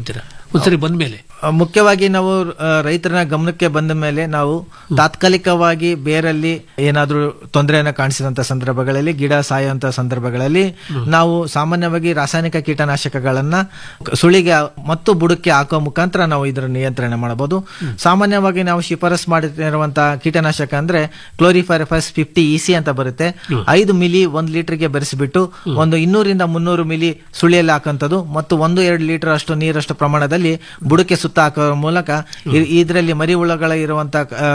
[SPEAKER 19] ಒಂದ್ಸರಿ ಬಂದ್ಮೇಲೆ
[SPEAKER 20] ಆ, ಮುಖ್ಯವಾಗಿ ನಾವು ಆ, ರೈತರ ಗಮನಕ್ಕೆ ಬಂದ ಮೇಲೆ ನಾವು ತಾತ್ಕಾಲಿಕವಾಗಿ ಬೇರಲ್ಲಿ ಏನಾದರೂ ತೊಂದರೆಯನ್ನು ಕಾಣಿಸಿದಂತ ಸಂದರ್ಭಗಳಲ್ಲಿ ಗಿಡ ಸಾಯುವಂತ ಸಂದರ್ಭಗಳಲ್ಲಿ ನಾವು ಸಾಮಾನ್ಯವಾಗಿ ರಾಸಾಯನಿಕ ಕೀಟನಾಶಕಗಳನ್ನ ಸುಳಿಗೆ ಮತ್ತು ಬುಡಕ್ಕೆ ಹಾಕೋ ಮುಖಾಂತರ ನಾವು ಇದರ ನಿಯಂತ್ರಣ ಮಾಡಬಹುದು ಸಾಮಾನ್ಯವಾಗಿ ನಾವು ಶಿಫಾರಸ್ ಮಾಡಿರುವಂತಹ ಕೀಟನಾಶಕ ಅಂದ್ರೆ ಕ್ಲೋರಿಫೈರಫಸ್ ಫಿಫ್ಟಿ ಇಸಿ ಅಂತ ಬರುತ್ತೆ ಐದು ಮಿಲಿ ಒಂದು ಲೀಟರ್ಗೆ ಬೆರೆಸಿಬಿಟ್ಟು ಒಂದು ಇನ್ನೂರಿಂದ ಮುನ್ನೂರು ಮಿಲಿ ಸುಳಿಯಲ್ಲಿ ಹಾಕಂಥದ್ದು ಮತ್ತು ಒಂದು ಎರಡು ಲೀಟರ್ ಅಷ್ಟು ನೀರಷ್ಟು ಪ್ರಮಾಣದಲ್ಲಿ ಬುಡಕ್ಕೆ ಸುತ್ತ ಹಾಕೋ ಮೂಲಕ ಇ- ಇದರಲ್ಲಿ ಮರಿ ಹುಳಗಳ ಇರುವಂತ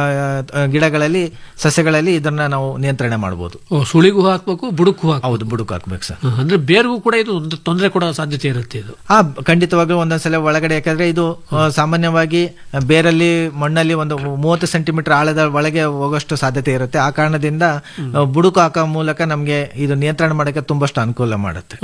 [SPEAKER 20] ಗಿಡಗಳಲ್ಲಿ ಸಸ್ಯಗಳಲ್ಲಿ ಇದನ್ನ ನಾವು ನಿಯಂತ್ರಣ ಮಾಡಬಹುದು
[SPEAKER 19] ಓ, ಸುಳಿಗೂ ಹಾಕ್ಬೇಕು ಬುಡಕ್ಕೂ ಹಾಕ್ಬೇಕು
[SPEAKER 20] ಹೌದು ಬುಡಕ್ಕೂ ಹಾಕ್ಬೇಕು ಸರ್
[SPEAKER 19] ಹ, ಅಂದ್ರೆ ಬೇರ್ಗೂ ಕೂಡ ಇದು ಒಂದು ತೊಂದರೆ ಕೊಡೋ ಸಾಧ್ಯತೆ ಇರುತ್ತೆ ಇದು
[SPEAKER 20] ಆ ಖಂಡಿತವಾಗ್ಲೂ ಒಂದೊಂದ್ಸಲ ಒಳಗಡೆ ಯಾಕಂದ್ರೆ ಇದು ಆ, ಸಾಮಾನ್ಯವಾಗಿ ಬೇರಲ್ಲಿ ಮಣ್ಣಲ್ಲಿ ಒಂದು ಮೂವತ್ತು ಸೆಂಟಿಮೀಟರ್ ಆಳದ ಒಳಗೆ ಹೋಗೋಷ್ಟು ಸಾಧ್ಯತೆ ಇರುತ್ತೆ ಆ ಕಾರಣದಿಂದ ಆ, ಬುಡುಕು ಹಾಕೋ ಮೂಲಕ ನಮಗೆ ಇದು ನಿಯಂತ್ರಣ ಮಾಡೋಕ್ಕೆ ತುಂಬಷ್ಟು ಅನುಕೂಲ ಮಾಡುತ್ತೆ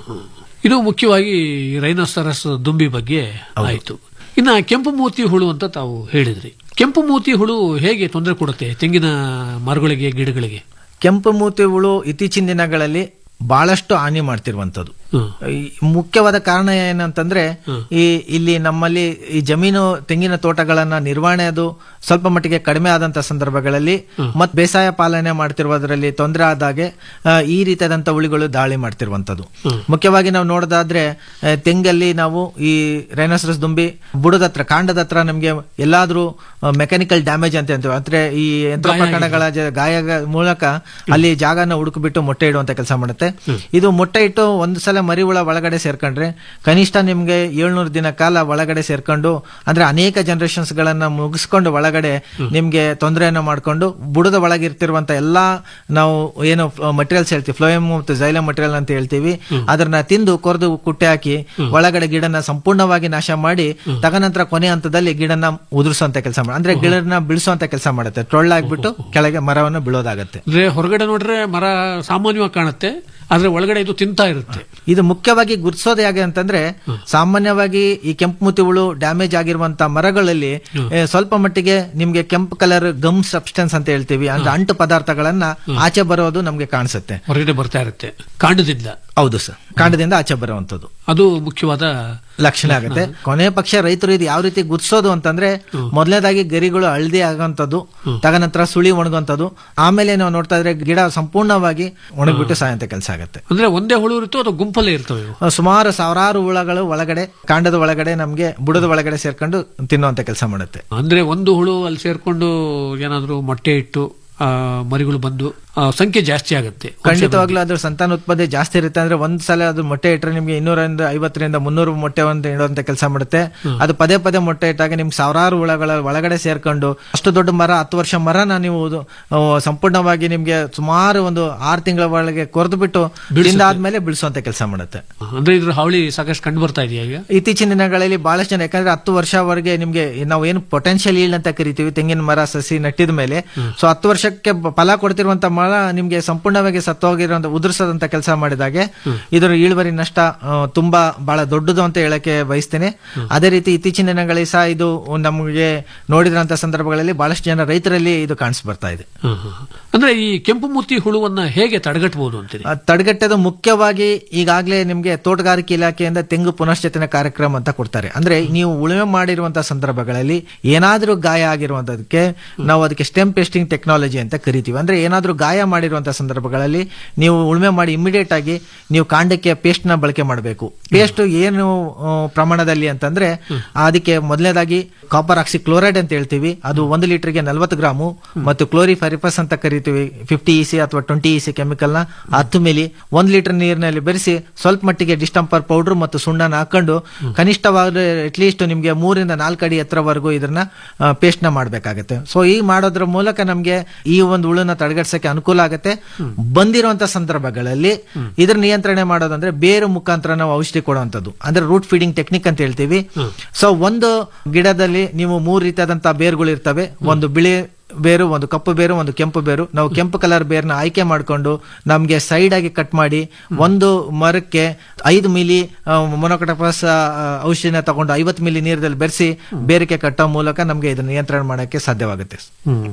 [SPEAKER 19] ಇದು ಮುಖ್ಯವಾಗಿ ರೈನೋಸರಸ್ ದುಂಬಿ ಬಗ್ಗೆ ಆಯಿತು ಇನ್ನ ಕೆಂಪು ಮೂತಿ ಹುಳು ಅಂತ ತಾವು ಹೇಳಿದ್ರಿ ಕೆಂಪು ಮೂತಿ ಹುಳು ಹೇಗೆ ತೊಂದರೆ ಕೊಡುತ್ತೆ ತೆಂಗಿನ ಮರಗಳಿಗೆ ಗಿಡಗಳಿಗೆ
[SPEAKER 20] ಕೆಂಪು ಮೂತಿ ಹುಳು ಇತ್ತೀಚಿನ ದಿನಗಳಲ್ಲಿ ಬಹಳಷ್ಟು ಹಾನಿ ಮಾಡ್ತಿರುವಂತದ್ದು ಈ ಮುಖ್ಯವಾದ ಕಾರಣ ಏನಂತಂದ್ರೆ ಈ ಇಲ್ಲಿ ನಮ್ಮಲ್ಲಿ ಈ ಜಮೀನು ತೆಂಗಿನ ತೋಟಗಳನ್ನ ನಿರ್ವಹಣೆ ಅದು ಸ್ವಲ್ಪ ಮಟ್ಟಿಗೆ ಕಡಿಮೆ ಆದಂತ ಸಂದರ್ಭಗಳಲ್ಲಿ ಮತ್ ಬೇಸಾಯ ಪಾಲನೆ ಮಾಡ್ತಿರುವುದರಲ್ಲಿ ತೊಂದರೆ ಆದಾಗೆ ಆ, ಈ ರೀತಿಯಾದಂತ ಹುಳಿಗಳು ದಾಳಿ ಮಾಡ್ತಿರುವಂತದ್ದು ಮುಖ್ಯವಾಗಿ ನಾವು ನೋಡೋದಾದ್ರೆ ಆ, ತೆಂಗಲ್ಲಿ ನಾವು ಈ ರೈನೋಸರಸ್ ದುಂಬಿ ಬುಡದ ಹತ್ರ ಕಾಂಡದ ಹತ್ರ ನಮ್ಗೆ ಎಲ್ಲಾದ್ರೂ ಮೆಕ್ಯಾನಿಕಲ್ ಡ್ಯಾಮೇಜ್ ಅಂತ ಅಂತೀವಿ ಅಂದ್ರೆ ಈ ಯಂತ್ರೋಪಕರಣಗಳ ಜ- ಗಾಯ ಮೂಲಕ ಅಲ್ಲಿ ಜಾಗನ ಹುಡುಕ್ಬಿಟ್ಟು ಮೊಟ್ಟೆ ಇಡುವಂತ ಕೆಲಸ ಮಾಡುತ್ತೆ ಇದು ಮೊಟ್ಟೆ ಇಟ್ಟು ಒಂದು ಸಲ ಮರಿ ಹುಳ ಒಳಗಡೆ ಸೇರ್ಕೊಂಡ್ರೆ ಕನಿಷ್ಠ ನಿಮ್ಗೆ ಏಳ್ನೂರು ದಿನ ಕಾಲ ಒಳಗಡೆ ಸೇರ್ಕೊಂಡು ಅಂದ್ರೆ ಅನೇಕ ಜನರೇಷನ್ಸ್ ಗಳನ್ನ ಮುಗಿಸ್ಕೊಂಡು ಒಳಗಡೆ ನಿಮ್ಗೆ ತೊಂದರೆಯನ್ನ ಮಾಡ್ಕೊಂಡು ಬುಡದ ಒಳಗೆ ಇರ್ತಿರುವಂತ ಎಲ್ಲಾ ನಾವು ಏನು ಮಟೀರಿಯಲ್ಸ್ ಹೇಳ್ತೀವಿ ಫ್ಲೋಯಮ್ ಮತ್ತು ಜೈಲಮ್ ಮಟೀರಿಯಲ್ ಅಂತ ಹೇಳ್ತೀವಿ ಅದನ್ನ ತಿಂದು ಕೊರೆದು ಕುಟ್ಟೆ ಹಾಕಿ ಒಳಗಡೆ ಗಿಡನ ಸಂಪೂರ್ಣವಾಗಿ ನಾಶ ಮಾಡಿ ತದನಂತರ ಕೊನೆ ಹಂತದಲ್ಲಿ ಗಿಡನ ಉದುರಿಸುವಂತ ಕೆಲಸ ಮಾಡಿ ಅಂದ್ರೆ ಗಿಡನ ಬಿಳಿಸುವಂತ ಕೆಲಸ ಮಾಡುತ್ತೆ ಟೊಳ್ಳಾಗ್ಬಿಟ್ಟು ಕೆಳಗೆ ಮರವನ್ನು ಬೀಳೋದಾಗತ್ತೆ
[SPEAKER 19] ಅಂದ್ರೆ ಹೊರಗಡೆ ನೋಡ್ರೆ ಮರ ಸಾಮಾನ್ಯವಾಗಿ ಕಾಣುತ್ತೆ ಆದ್ರೆ ಒಳಗಡೆ ಇದು ತಿಂತಾ ಇರುತ್ತೆ
[SPEAKER 20] ಇದು ಮುಖ್ಯವಾಗಿ ಗುರ್ತಿಸೋದು ಹೇಗೆ ಅಂತಂದ್ರೆ ಸಾಮಾನ್ಯವಾಗಿ ಈ ಕೆಂಪು ಮುತಿ ಹುಳು ಡ್ಯಾಮೇಜ್ ಆಗಿರುವಂತ ಮರಗಳಲ್ಲಿ ಏ, ಸ್ವಲ್ಪ ಮಟ್ಟಿಗೆ ನಿಮ್ಗೆ ಕೆಂಪು ಕಲರ್ ಗಮ್ ಸಬ್ಸ್ಟೆನ್ಸ್ ಅಂತ ಹೇಳ್ತೀವಿ ಅಂದ್ರೆ ಅಂಟು ಪದಾರ್ಥಗಳನ್ನ ಆಚೆ ಬರೋದು ನಮ್ಗೆ ಕಾಣಿಸುತ್ತೆ
[SPEAKER 19] ಹೊರಗಡೆ ಬರ್ತಾ ಇರುತ್ತೆ ಕಾಂಡದಿಂದ
[SPEAKER 20] ಹೌದು ಸರ್ ಕಾಂಡದಿಂದ ಆಚೆ ಬರುವಂತದ್ದು
[SPEAKER 19] ಅದು ಮುಖ್ಯವಾದ
[SPEAKER 20] ಲಕ್ಷಣ ಆಗುತ್ತೆ ಕೊನೆ ಪಕ್ಷ ರೈತರು ಇದು ಯಾವ ರೀತಿ ಗುರ್ತಿಸೋದು ಅಂತಂದ್ರೆ ಮೊದಲನೇದಾಗಿ ಗರಿಗಳು ಹಳದಿ ಆಗೋಂಥದ್ದು ತದನಂತರ ಸುಳಿ ಒಣಗುವಂಥದ್ದು ಆಮೇಲೆ ನಾವು ನೋಡ್ತಾ ಇದ್ರೆ ಗಿಡ ಸಂಪೂರ್ಣವಾಗಿ ಒಣಗ್ಬಿಟ್ಟು ಸಾಯಂತ ಕೆಲಸ ಆಗುತ್ತೆ
[SPEAKER 19] ಅಂದ್ರೆ ಒಂದೇ ಹುಳು ಇರುತ್ತೋ ಅಥವಾ ಗುಂಪಲ್ಲೇ ಇರ್ತವೆ ಇವು?
[SPEAKER 20] ಸುಮಾರು ಸಾವಿರಾರು ಹುಳಗಳು ಒಳಗಡೆ ಕಾಂಡದ ಒಳಗಡೆ ನಮ್ಗೆ ಬುಡದ ಒಳಗಡೆ ಸೇರ್ಕೊಂಡು ತಿನ್ನುವಂತ ಕೆಲಸ ಮಾಡುತ್ತೆ
[SPEAKER 19] ಅಂದ್ರೆ ಒಂದು ಹುಳು ಅಲ್ಲಿ ಸೇರ್ಕೊಂಡು ಏನಾದ್ರೂ ಮೊಟ್ಟೆ ಇಟ್ಟು ಆ, ಮರಿಗಳು ಬಂದು ಆ, ಸಂಖ್ಯೆ ಜಾಸ್ತಿ ಆಗುತ್ತೆ
[SPEAKER 20] ಖಂಡಿತವಾಗ್ಲೂ ಅದ್ರ ಸಂತಾನ ಉತ್ಪತ್ತಿ ಜಾಸ್ತಿ ಇರುತ್ತೆ ಅಂದ್ರೆ ಒಂದ್ ಸಲ ಅದು ಮೊಟ್ಟೆ ಇಟ್ಟರೆ ನಿಮ್ಗೆ ಇನ್ನೂರಿಂದ ಐವತ್ತರಿಂದ ಮುನ್ನೂರು ಮೊಟ್ಟೆ ಒಂದು ಇಡುವಂತ ಕೆಲಸ ಮಾಡುತ್ತೆ ಅದು ಪದೇ ಪದೇ ಮೊಟ್ಟೆ ಇಟ್ಟಾಗ ನಿಮ್ಗೆ ಸಾವಿರಾರು ಹುಳಗಳ ಒಳಗಡೆ ಸೇರ್ಕೊಂಡು ಅಷ್ಟು ದೊಡ್ಡ ಮರ ಹತ್ತು ವರ್ಷ ಮರನ ನೀವು ಅದು, ಆ, ಸಂಪೂರ್ಣವಾಗಿ ನಿಮ್ಗೆ ಸುಮಾರು ಒಂದು ಆರು ತಿಂಗಳ ಒಳಗೆ ಕೊರೆದು ಬಿಟ್ಟು ತಿಂದಾದ್ಮೇಲೆ ಬಿಡಿಸುವಂತ ಕೆಲಸ ಮಾಡುತ್ತೆ
[SPEAKER 19] ಅಂದ್ರೆ ಇದ್ರ ಹಾವಳಿ ಸಾಕಷ್ಟು ಕಂಡು ಬರ್ತಾ ಇದೆಯಾ ಈಗ
[SPEAKER 20] ಇತ್ತೀಚಿನ ದಿನಗಳಲ್ಲಿ ಬಹಳಷ್ಟು ಜನ ಯಾಕಂದ್ರೆ ಹತ್ತು ವರ್ಷವರೆಗೆ ನಿಮ್ಗೆ ನಾವು ಏನು ಪೊಟೆನ್ಶಿಯಲ್ ಈಲ್ಡ್ ಅಂತ ಕರಿತೀವಿ ತೆಂಗಿನ ಮರ ಸಸಿ ನಟ್ಟಿದ ಮೇಲೆ ಸೊ ಹತ್ತು ವರ್ಷಕ್ಕೆ ಬ- ಫಲ ಕೊಡ್ತಿರುವಂತ ಮರ ನಿಮ್ಗೆ ಸಂಪೂರ್ಣವಾಗಿ ಸತ್ತೋಗಿರುವಂತ ಉದುರಿಸದಂತ ಕೆಲಸ ಮಾಡಿದಾಗೆ ಇದರ ಇಳುವರಿ ನಷ್ಟ ಆ, ತುಂಬಾ ಬಹಳ ದೊಡ್ಡದು ಅಂತ ಹೇಳಕ್ಕೆ ಬಯಸ್ತೇನೆ ಅದೇ ರೀತಿ ಇತ್ತೀಚಿನ ದಿನಗಳಲ್ಲಿ ಸಹ ಇದು ನಮಗೆ ನೋಡಿದಂತ ಸಂದರ್ಭಗಳಲ್ಲಿ ಬಹಳಷ್ಟು ಜನ ರೈತರಲ್ಲಿ ಇದು ಕಾಣಿಸ್ ಬರ್ತಾ ಇದೆ
[SPEAKER 19] ಹ್ಮ್, ಹ್ಮ್, ಹ್ಮ್. ಅಂದ್ರೆ ಈ ಕೆಂಪು ಮುತ್ತಿ ಹುಳುವನ್ನ ಹೇಗೆ ತಡೆಗಟ್ಟಬಹುದು ಅಂತೀರಿ
[SPEAKER 20] ಆ, ತಡೆಗಟ್ಟೋದು ಮುಖ್ಯವಾಗಿ ಈಗಾಗಲೇ ನಿಮಗೆ ತೋಟಗಾರಿಕೆ ಇಲಾಖೆಯಿಂದ ತೆಂಗು ಪುನಶ್ಚೇತನ ಕಾರ್ಯಕ್ರಮ ಅಂತ ಕೊಡ್ತಾರೆ ಅಂದ್ರೆ ನೀವು ಉಳುಮೆ ಮಾಡಿರುವಂತಹ ಸಂದರ್ಭಗಳಲ್ಲಿ ಏನಾದ್ರೂ ಗಾಯ ಆಗಿರುವಂತದಕ್ಕೆ ನಾವು ಅದಕ್ಕೆ ಸ್ಟೆಮ್ ಪೆಸ್ಟಿಂಗ್ ಟೆಕ್ನಾಲಜಿ ಅಂತ ಕರಿತೀವಿ ಅಂದ್ರೆ ಏನಾದ್ರೂ ಗಾಯ ಮಾಡಿರುವಂತಹ ಸಂದರ್ಭಗಳಲ್ಲಿ ನೀವು ಉಳುಮೆ ಮಾಡಿ ಇಮಿಡಿಯೇಟ್ ಆಗಿ ನೀವು ಕಾಂಡಕ್ಕೆ ಪೇಸ್ಟ್ ನ ಬಳಕೆ ಮಾಡಬೇಕು ಪೇಸ್ಟ್ ಏನು ಆ, ಪ್ರಮಾಣದಲ್ಲಿ ಅಂತಂದ್ರೆ ಅದಕ್ಕೆ ಮೊದಲನೇದಾಗಿ ಕಾಪರ್ ಆಕ್ಸಿ ಕ್ಲೋರೈಡ್ ಅಂತ ಹೇಳ್ತೀವಿ ಅದು ಒಂದು ಲೀಟರ್ಗೆ ನಲವತ್ತು ಗ್ರಾಮು ಮತ್ತು ಕ್ಲೋರಿಫರಿಫಸ್ ಅಂತ ಕರಿತೀವಿ ಫಿಫ್ಟಿ ಇ ಸಿ ಅಥವಾ ಟ್ವೆಂಟಿ ಇ ಸಿ ಕೆಮಿಕಲ್ ನ ಹತ್ತು ಮಿಲಿ ಒಂದ್ ಲೀಟರ್ ನೀರಿನಲ್ಲಿ ಬೆರೆಸಿ ಸ್ವಲ್ಪ ಮಟ್ಟಿಗೆ ಡಿಸ್ಟಂಪರ್ ಪೌಡರ್ ಮತ್ತು ಸುಣ್ಣನ ಹಾಕೊಂಡು ಕನಿಷ್ಠವಾದ ಅಟ್ಲೀಸ್ಟ್ ನಿಮ್ಗೆ ಮೂರಿಂದ ನಾಲ್ಕು ಅಡಿ ಎತ್ತರವರೆಗೂ ಇದನ್ನ ಪೇಸ್ಟ್ ನ ಮಾಡಬೇಕಾಗತ್ತೆ ಸೊ ಈ ಮಾಡೋದ್ರ ಮೂಲಕ ನಮ್ಗೆ ಈ ಒಂದು ಹುಳುನ ತಡೆಗಟ್ಸಕ್ಕೆ ಅನುಕೂಲ ಆಗುತ್ತೆ ಬಂದಿರುವಂತ ಸಂದರ್ಭಗಳಲ್ಲಿ ಇದ್ರ ನಿಯಂತ್ರಣೆ ಮಾಡೋದಂದ್ರೆ ಬೇರು ಮುಖಾಂತರ ನಾವು ಔಷಧಿ ಕೊಡುವಂತದ್ದು ಅಂದ್ರೆ ರೂಟ್ ಫೀಡಿಂಗ್ ಟೆಕ್ನಿಕ್ ಅಂತ ಹೇಳ್ತೀವಿ ಸೊ ಒಂದು ಗಿಡದಲ್ಲಿ ನೀವು ಮೂರು ರೀತಿಯಾದಂತಹ ಬೇರುಗಳು ಇರ್ತವೆ ಒಂದು ಬಿಳಿ ಬೇರು ಒಂದು ಕಪ್ಪು ಬೇರು ಒಂದು ಕೆಂಪು ಬೇರು ನಾವು ಕೆಂಪು ಕಲರ್ ಬೇರ್ನ ಆಯ್ಕೆ ಮಾಡಿಕೊಂಡು ನಮಗೆ ಸೈಡ್ ಆಗಿ ಕಟ್ ಮಾಡಿ ಒಂದು ಮರಕ್ಕೆ ಐದು ಮಿಲಿ ಮೊನೊಕಟಪಸ್ ಔಷಧಿನ ತಗೊಂಡು ಐವತ್ತು ಮಿಲಿ ನೀರದಲ್ಲಿ ಬೆರೆಸಿ ಬೇರಿಗೆ ಕಟ್ಟೋ ಮೂಲಕ ನಮಗೆ ಇದನ್ನ ನಿಯಂತ್ರಣ ಮಾಡೋಕ್ಕೆ ಸಾಧ್ಯವಾಗುತ್ತೆ
[SPEAKER 19] ಹ್ಮ್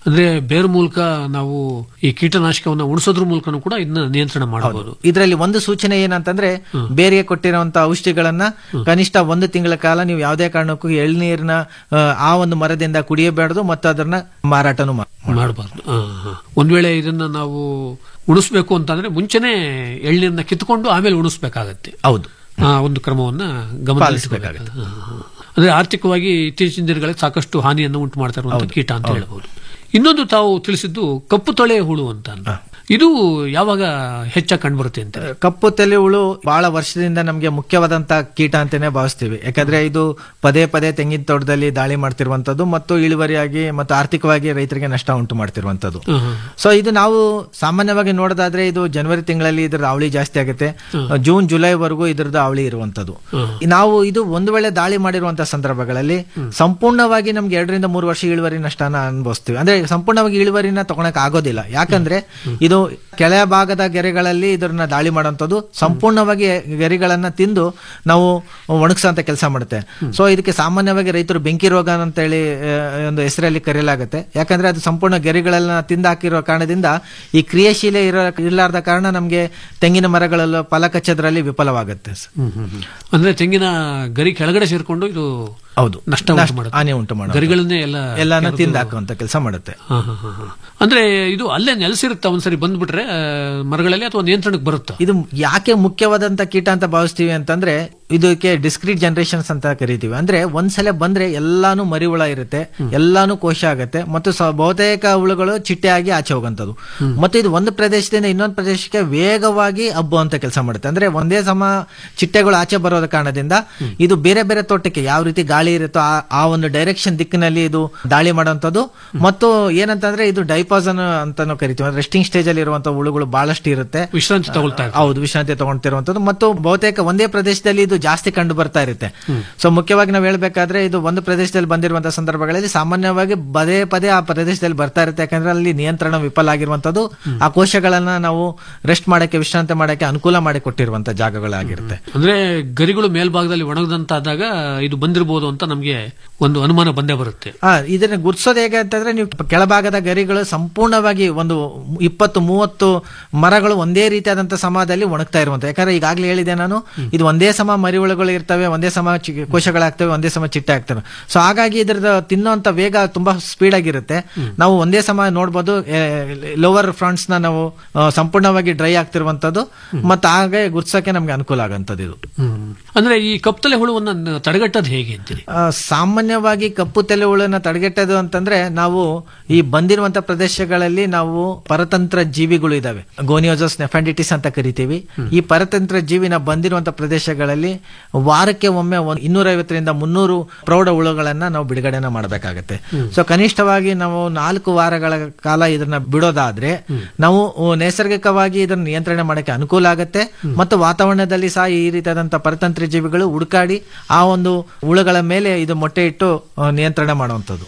[SPEAKER 19] ಅಂದ್ರೆ ಬೇರ್ ಮೂಲಕ ನಾವು ಈ ಕೀಟನಾಶಕವನ್ನ ಉಣಿಸೋದ್ರ ಮೂಲಕನೂ ಕೂಡ ಇದನ್ನ ನಿಯಂತ್ರಣ ಮಾಡಬಹುದು
[SPEAKER 20] ಇದರಲ್ಲಿ ಒಂದು ಸೂಚನೆ ಏನಂತಂದ್ರೆ ಬೇರೆಗೆ ಕೊಟ್ಟಿರುವಂತ ಔಷಧಿಗಳನ್ನ ಕನಿಷ್ಠ ಒಂದು ತಿಂಗಳ ಕಾಲ ನೀವು ಯಾವುದೇ ಕಾರಣಕ್ಕೂ ಎಳ್ನೀರಿನ ಆ, ಆ ಒಂದು ಮರದಿಂದ ಕುಡಿಯಬಾರದು ಮತ್ತು ಅದನ್ನ ಮಾರಾಟನೂ ಮಾ-
[SPEAKER 19] ಮಾಡಬಾರ್ದು ಒಂದ್ ವೇಳೆ ಇದನ್ನ ನಾವು ಉಣಿಸ್ಬೇಕು ಅಂತಂದ್ರೆ ಮುಂಚೆನೆ ಎಳ್ನೀರನ್ನ ಕಿತ್ಕೊಂಡು ಆಮೇಲೆ ಉಣಿಸ್ಬೇಕಾಗತ್ತೆ
[SPEAKER 20] ಹೌದು
[SPEAKER 19] ಆ ಒಂದು ಕ್ರಮವನ್ನ ಗಮನಿಸಬೇಕಾಗುತ್ತೆ ಅಂದ್ರೆ ಆರ್ಥಿಕವಾಗಿ ಇತ್ತೀಚಿನ ದಿನಗಳಲ್ಲಿ ಸಾಕಷ್ಟು ಹಾನಿಯನ್ನು ಉಂಟು ಮಾಡ್ತಾ ಇರುವಂತಹ ಕೀಟ ಅಂತ ಹೇಳಬಹುದು ಇನ್ನೊಂದು ತಾವು ತಿಳಿಸಿದ್ದು ಕಪ್ಪು ತೊಳೆ ಹುಳು ಅಂತ ಇದು ಯಾವಾಗ ಹೆಚ್ಚಾಗಿ ಕಂಡುಬರುತ್ತೆ ಅಂತ
[SPEAKER 20] ಕಪ್ಪು ತಲೆ ಹುಳು ಬಹಳ ವರ್ಷದಿಂದ ನಮಗೆ ಮುಖ್ಯವಾದಂತ ಕೀಟ ಅಂತಾನೆ ಭಾವಿಸ್ತೀವಿ ಯಾಕಂದ್ರೆ ಇದು ಪದೇ ಪದೇ ತೆಂಗಿನ ತೋಟದಲ್ಲಿ ದಾಳಿ ಮಾಡ್ತಿರುವಂತದ್ದು ಮತ್ತು ಇಳುವರಿಯಾಗಿ ಮತ್ತು ಆರ್ಥಿಕವಾಗಿ ರೈತರಿಗೆ ನಷ್ಟ ಉಂಟು ಮಾಡ್ತಿರುವಂತದ್ದು ಸೊ ಇದು ನಾವು ಸಾಮಾನ್ಯವಾಗಿ ನೋಡೋದಾದ್ರೆ ಇದು ಜನವರಿ ತಿಂಗಳಲ್ಲಿ ಇದರ ಅವಳಿ ಜಾಸ್ತಿ ಆಗುತ್ತೆ ಜೂನ್ ಜುಲೈ ವರೆಗೂ ಇದರದ್ದು ಅವಳಿ ಇರುವಂತದ್ದು ನಾವು ಇದು ಒಂದು ವೇಳೆ ದಾಳಿ ಮಾಡಿರುವಂತಹ ಸಂದರ್ಭಗಳಲ್ಲಿ ಸಂಪೂರ್ಣವಾಗಿ ನಮ್ಗೆ ಎರಡರಿಂದ ಮೂರು ವರ್ಷ ಇಳುವರಿ ನಷ್ಟನ ಅನುಭವಿಸ್ತೀವಿ ಅಂದ್ರೆ ಸಂಪೂರ್ಣವಾಗಿ ಇಳುವರಿನ ತಗೊಳಕ್ ಆಗೋದಿಲ್ಲ ಯಾಕಂದ್ರೆ ಇದು ಕೆಳ ಭಾಗದ ಗೆರೆಗಳಲ್ಲಿ ಇದನ್ನ ದಾಳಿ ಮಾಡುವಂಥದ್ದು ಸಂಪೂರ್ಣವಾಗಿ ಗೆರೆಗಳನ್ನ ತಿಂದು ನಾವು ಒಣಗಿಸೋಂತ ಕೆಲಸ ಮಾಡುತ್ತೆ ಸೊ ಇದಕ್ಕೆ ಸಾಮಾನ್ಯವಾಗಿ ರೈತರು ಬೆಂಕಿ ರೋಗ ಅಂತ ಹೇಳಿ ಆ, ಒಂದು ಹೆಸರಲ್ಲಿ ಕರೆಯಲಾಗುತ್ತೆ ಯಾಕಂದ್ರೆ ಅದು ಸಂಪೂರ್ಣ ಗೆರೆಗಳನ್ನ ತಿಂದು ಹಾಕಿರೋ ಕಾರಣದಿಂದ ಈ ಕ್ರಿಯಾಶೀಲ ಇರೋ ಇರಲಾರ್ದ ಕಾರಣ ನಮಗೆ ತೆಂಗಿನ ಮರಗಳೆಲ್ಲ ಫಲ ಕಚ್ಚೋದ್ರಲ್ಲಿ ವಿಫಲವಾಗುತ್ತೆ
[SPEAKER 19] ಅಂದ್ರೆ ತೆಂಗಿನ ಗರಿ ಕೆಳಗಡೆ ಸೇರ್ಕೊಂಡು ಇದು
[SPEAKER 20] ಹೌದು
[SPEAKER 19] ನಷ್ಟ ಉಂಟು
[SPEAKER 20] ನಷ್ಟ-
[SPEAKER 19] ಮಾಡುತ್ತೆ.
[SPEAKER 20] ಹಾನಿ ಉಂಟು ಮಾಡುತ್ತೆ.
[SPEAKER 19] ಗರಿಗಳನ್ನೇ ಎಲ್ಲ
[SPEAKER 20] ಎಲ್ಲಾನು
[SPEAKER 19] ಕೆರೆದು-
[SPEAKER 20] ತಿಂದು ಹಾಕುವಂತ ಕೆಲಸ ಮಾಡುತ್ತೆ
[SPEAKER 19] ಹಾ, ಹಾ, ಹಾ, ಹಾ. ಅಂದ್ರೆ ಇದು ಅಲ್ಲೇ ನೆಲೆಸಿರುತ್ತಾ ಒಂದ್ಸರಿ ಬಂದ್ಬಿಟ್ರೆ ಆ, ಮರಗಳಲ್ಲಿ ಅಥವಾ ನಿಯಂತ್ರಣಕ್ಕೆ ಬರುತ್ತಾ
[SPEAKER 20] ಇದು ಯಾಕೆ ಮುಖ್ಯವಾದಂತ ಕೀಟ ಅಂತ ಭಾವಿಸ್ತೀವಿ ಅಂತಂದ್ರೆ ಇದಕ್ಕೆ ಡಿಸ್ಕ್ರೀಟ್ ಜನರೇಷನ್ಸ್ ಅಂತ ಕರಿತೀವಿ ಅಂದ್ರೆ ಒಂದ್ಸಲ ಬಂದ್ರೆ ಎಲ್ಲಾನು ಮರಿ ಹುಳ ಇರುತ್ತೆ ಎಲ್ಲಾನು ಕೋಶ ಆಗುತ್ತೆ ಮತ್ತು ಸ- ಬಹುತೇಕ ಹುಳುಗಳು ಚಿಟ್ಟೆಯಾಗಿ ಆಚೆ ಹೋಗುವಂಥದ್ದು ಮತ್ತು ಇದು ಒಂದು ಪ್ರದೇಶದಿಂದ ಇನ್ನೊಂದು ಪ್ರದೇಶಕ್ಕೆ ವೇಗವಾಗಿ ಹಬ್ಬುವಂತ ಕೆಲಸ ಮಾಡುತ್ತೆ ಅಂದ್ರೆ ಒಂದೇ ಸಮ ಚಿಟ್ಟೆಗಳು ಆಚೆ ಬರೋದ ಕಾರಣದಿಂದ ಇದು ಬೇರೆ ಬೇರೆ ತೋಟಕ್ಕೆ ಯಾವ ರೀತಿ ಗಾಳಿ ಇರುತ್ತೋ ಆ- ಆ ಒಂದು ಡೈರೆಕ್ಷನ್ ದಿಕ್ಕಿನಲ್ಲಿ ಇದು ದಾಳಿ ಮಾಡುವಂಥದ್ದು ಮತ್ತು ಏನಂತಂದ್ರೆ ಇದು ಡೈಪಾಸನ್ ಅಂತಾನು ಕರಿತೀವಿ ರೆಸ್ಟಿಂಗ್ ಸ್ಟೇಜ್ ಅಲ್ಲಿ ಇರುವಂತಹ ಹುಳುಗಳು ಬಹಳಷ್ಟು ಇರುತ್ತೆ
[SPEAKER 19] ವಿಶ್ರಾಂತಿ ತಗೊಳ್ತಾ ಇರ್ತವೆ.
[SPEAKER 20] ಹೌದು ವಿಶ್ರಾಂತಿ ತಗೊಳ್ತಿರುವಂತದ್ದು ಮತ್ತು ಬಹುತೇಕ ಒಂದೇ ಪ್ರದೇಶದಲ್ಲಿ ಇದು ಜಾಸ್ತಿ ಕಂಡು ಬರ್ತಾ ಇರುತ್ತೆ ಸೊ ಮುಖ್ಯವಾಗಿ ನಾವು ಹೇಳ್ಬೇಕಾದ್ರೆ ಇದು ಒಂದು ಪ್ರದೇಶದಲ್ಲಿ ಬಂದಿರುವಂತಹ ಸಂದರ್ಭಗಳಲ್ಲಿ ಸಾಮಾನ್ಯವಾಗಿ ಪದೇ ಪದೇ ಆ ಪ್ರದೇಶದಲ್ಲಿ ಬರ್ತಾ ಇರುತ್ತೆ ಯಾಕಂದ್ರೆ ಅಲ್ಲಿ ನಿಯಂತ್ರಣ ವಿಫಲ ಆಗಿರುವಂತದ್ದು ಆ ಕೋಶಗಳನ್ನ ನಾವು ರೆಸ್ಟ್ ಮಾಡಕ್ಕೆ ವಿಶ್ರಾಂತಿ ಮಾಡಕ್ಕೆ ಅನುಕೂಲ ಮಾಡಿ ಕೊಟ್ಟಿರುವಂತಹ ಜಾಗಗಳಾಗಿರುತ್ತೆ
[SPEAKER 19] ಅಂದ್ರೆ ಗರಿಗಳು ಮೇಲ್ಭಾಗದಲ್ಲಿ ಒಣಗದಂತಾದಾಗ ಇದು ಬಂದಿರಬಹುದು ಅಂತ ನಮ್ಗೆ ಒಂದು ಅನುಮಾನ ಬಂದೇ ಬರುತ್ತೆ
[SPEAKER 20] ಆ ಇದನ್ನ ಗುರ್ಸೋದು ಹೇಗೆ ಅಂತಂದ್ರೆ ನೀವು ಕೆಳಭಾಗದ ಗರಿಗಳು ಸಂಪೂರ್ಣವಾಗಿ ಒಂದು ಇಪ್ಪತ್ತು ಮೂವತ್ತು ಮರಗಳು ಒಂದೇ ರೀತಿಯಾದಂತಹ ಸಮದಲ್ಲಿ ಒಣಗ್ತಾ ಇರುವಂತ ಯಾಕಂದ್ರೆ ಈಗಾಗಲೇ ಹೇಳಿದೆ ನಾನು ಇದು ಒಂದೇ ಸಮ ಮರಿಹುಳುಗಳು ಇರ್ತವೆ ಒಂದೇ ಸಮ ಚಿ- ಕೋಶಗಳಾಗ್ತವೆ ಒಂದೇ ಸಮ ಚಿಟ್ಟೆ ಆಗ್ತವೆ ಸೊ ಹಾಗಾಗಿ ಇದ್ರದ್ದು ತಿನ್ನುವಂತ ವೇಗ ತುಂಬಾ ಸ್ಪೀಡ್ ಆಗಿರುತ್ತೆ ನಾವು ಒಂದೇ ಸಮ ನೋಡ್ಬೋದು ಲೋವರ್ ಫ್ರಂಟ್ಸ್ ನ ನಾವು ಆ, ಸಂಪೂರ್ಣವಾಗಿ ಡ್ರೈ ಆಗ್ತಿರುವಂತದ್ದು ಮತ್ತೆ ಹಾಗೆ ಗುರ್ಸೋಕೆ ನಮ್ಗೆ ಅನುಕೂಲ ಆಗಂತದ್ದು ಇದು
[SPEAKER 19] ಅಂದ್ರೆ ಈ ಕಪ್ಪತಲೆ ಹುಳುವನ್ನ ತಡೆಗಟ್ಟೋದು ಹೇಗೆ ಅಂತೀರಿ
[SPEAKER 20] ಆ, ಸಾಮಾನ್ಯವಾಗಿ ಕಪ್ಪು ತಲೆ ಹುಳನ ತಡೆಗಟ್ಟೋದು ಅಂತಂದ್ರೆ ನಾವು ಈ ಬಂದಿರುವಂತ ಪ್ರದೇಶಗಳಲ್ಲಿ ನಾವು ಪರತಂತ್ರ ಜೀವಿಗಳು ಇದಾವೆ ಗೋನಿಯೋಸಸ್ ನೆಫಂಡಿಟಿಸ್ ಅಂತ ಕರಿತೀವಿ ಈ ಪರತಂತ್ರ ಜೀವಿನ ಬಂದಿರುವಂತ ಪ್ರದೇಶಗಳಲ್ಲಿ ವಾರಕ್ಕೆ ಒಮ್ಮೆ ಒಂದ್ ಇನ್ನೂರೈವತ್ತರಿಂದ ಮುನ್ನೂರು ಪ್ರೌಢ ಹುಳುಗಳನ್ನ ನಾವು ಬಿಡುಗಡೆನ ಮಾಡಬೇಕಾಗತ್ತೆ ಸೊ ಕನಿಷ್ಠವಾಗಿ ನಾವು ನಾಲ್ಕು ವಾರಗಳ ಕಾಲ ಇದನ್ನ ಬಿಡೋದಾದ್ರೆ ನಾವು ಆ, ನೈಸರ್ಗಿಕವಾಗಿ ಇದನ್ನ ನಿಯಂತ್ರಣ ಮಾಡಕ್ಕೆ ಅನುಕೂಲ ಆಗುತ್ತೆ ಮತ್ತು ವಾತಾವರಣದಲ್ಲಿ ಸಹ ಈ ರೀತಿಯಾದಂತಹ ಪರತಂತ್ರ ಜೀವಿಗಳು ಹುಡುಕಾಡಿ ಆ ಒಂದು ಹುಳುಗಳ ಮೇಲೆ ಇದು ಮೊಟ್ಟೆ ಇಟ್ಟು ಆ, ನಿಯಂತ್ರಣ ಮಾಡುವಂಥದ್ದು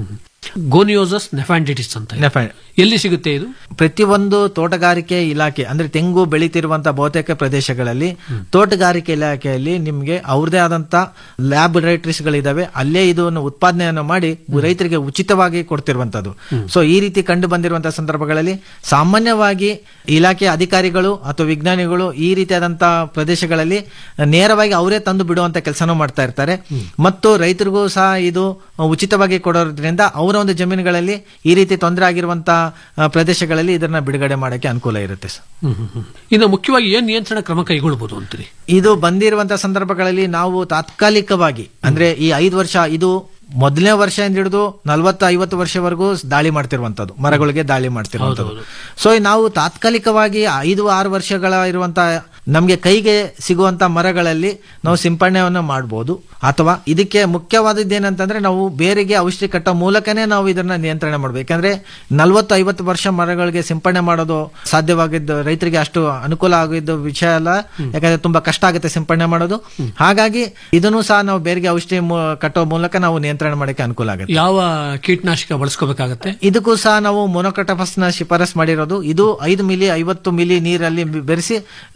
[SPEAKER 19] ಗೋನಿಯೋಸಸ್ ನೆಫಾಂಡಿಟಿಸ್ ಅಂತ ಇದೆ.
[SPEAKER 20] ನೆಫಾ-
[SPEAKER 19] ಎಲ್ಲಿ ಸಿಗುತ್ತೆ ಇದು
[SPEAKER 20] ಪ್ರತಿಯೊಂದು ತೋಟಗಾರಿಕೆ ಇಲಾಖೆ ಅಂದ್ರೆ ತೆಂಗು ಬೆಳೀತಿರುವಂತಹ ಬಹುತೇಕ ಪ್ರದೇಶಗಳಲ್ಲಿ ತೋಟಗಾರಿಕೆ ಇಲಾಖೆಯಲ್ಲಿ ನಿಮ್ಗೆ ಅವ್ರದೇ ಆದಂತ ಲ್ಯಾಬೊರೇಟರೀಸ್ ಗಳಿದಾವೆ ಅಲ್ಲೇ ಇದನ್ನು ಉತ್ಪಾದನೆಯನ್ನು ಮಾಡಿ ರೈತರಿಗೆ ಉಚಿತವಾಗಿ ಕೊಡ್ತಿರುವಂತದ್ದು ಸೊ ಈ ರೀತಿ ಕಂಡು ಬಂದಿರುವಂತಹ ಸಂದರ್ಭಗಳಲ್ಲಿ ಸಾಮಾನ್ಯವಾಗಿ ಇಲಾಖೆಯ ಅಧಿಕಾರಿಗಳು ಅಥವಾ ವಿಜ್ಞಾನಿಗಳು ಈ ರೀತಿಯಾದಂತಹ ಪ್ರದೇಶಗಳಲ್ಲಿ ನೇರವಾಗಿ ಅವರೇ ತಂದು ಬಿಡುವಂತ ಕೆಲಸನೂ ಮಾಡ್ತಾ ಇರ್ತಾರೆ ಮತ್ತು ರೈತರಿಗೂ ಸಹ ಇದು ಉಚಿತವಾಗಿ ಕೊಡೋದ್ರಿಂದ ಅವರ ಒಂದು ಜಮೀನುಗಳಲ್ಲಿ ಈ ರೀತಿ ತೊಂದರೆ ಆಗಿರುವಂತಹ ಆ, ಪ್ರದೇಶಗಳಲ್ಲಿ ಇದನ್ನ ಬಿಡುಗಡೆ ಮಾಡಕ್ಕೆ ಅನುಕೂಲ ಇರುತ್ತೆ ಸರ್
[SPEAKER 19] ಇನ್ನು ಮುಖ್ಯವಾಗಿ ಏನ್ ನಿಯಂತ್ರಣ ಕ್ರಮ ಕೈಗೊಳ್ಳಬಹುದು ಅಂತೀರಿ
[SPEAKER 20] ಇದು ಬಂದಿರುವಂತಹ ಸಂದರ್ಭಗಳಲ್ಲಿ ನಾವು ತಾತ್ಕಾಲಿಕವಾಗಿ ಅಂದ್ರೆ ಈ ಐದು ವರ್ಷ ಇದು ಮೊದಲನೇ ವರ್ಷದಿಂದ ಹಿಡಿದು ನಲವತ್ತು ಐವತ್ತು ವರ್ಷವರೆಗೂ ದಾಳಿ ಮಾಡ್ತಿರುವಂತದ್ದು ಮರಗಳಿಗೆ ದಾಳಿ ಮಾಡ್ತಿರುವಂತದ್ದು ಸೊ ನಾವು ತಾತ್ಕಾಲಿಕವಾಗಿ ಐದು ಆರು ವರ್ಷಗಳ ಇರುವಂತ ನಮಗೆ ಕೈಗೆ ಸಿಗುವಂತ ಮರಗಳಲ್ಲಿ ನಾವು ಸಿಂಪಡಣೆಯನ್ನು ಮಾಡಬಹುದು ಅಥವಾ ಇದಕ್ಕೆ ಮುಖ್ಯವಾದದ್ದು ಏನಂತಂದ್ರೆ ನಾವು ಬೇರೆಗೆ ಔಷಧಿ ಕಟ್ಟೋ ಮೂಲಕನೇ ನಾವು ಇದನ್ನ ನಿಯಂತ್ರಣ ಮಾಡಬೇಕು ಯಾಕಂದ್ರೆ ನಲವತ್ತು ಐವತ್ತು ವರ್ಷ ಮರಗಳಿಗೆ ಸಿಂಪಡಣೆ ಮಾಡೋದು ಸಾಧ್ಯವಾಗಿದ್ದು ರೈತರಿಗೆ ಅಷ್ಟು ಅನುಕೂಲ ಆಗಿದ್ದು ವಿಷಯ ಅಲ್ಲ ಯಾಕಂದ್ರೆ ತುಂಬಾ ಕಷ್ಟ ಆಗುತ್ತೆ ಸಿಂಪಡಣೆ ಮಾಡೋದು ಹಾಗಾಗಿ ಇದನ್ನು ಸಹ ನಾವು ಬೇರೆಗೆ ಔಷಧಿ ಮೂ- ಕಟ್ಟೋ ಮೂಲಕ ನಾವು ನಿಯಂತ್ರಣ ಮಾಡಕ್ಕೆ ಅನುಕೂಲ ಆಗುತ್ತೆ
[SPEAKER 19] ಯಾವ ಕೀಟನಾಶಕ ಬಳಸ್ಕೋಬೇಕಾಗತ್ತೆ
[SPEAKER 20] ಇದಕ್ಕೂ ಸಹ ನಾವು ಮೊನೊಕಟಫಸ್ ನ ಶಿಫಾರಸ್ ಮಾಡಿರೋದು ಇದು ಐದು ಮಿಲಿ ಐವತ್ತು ಮಿಲಿ ನೀರಲ್ಲಿ ಬೆರೆಸಿ ಆ, ಒಂದು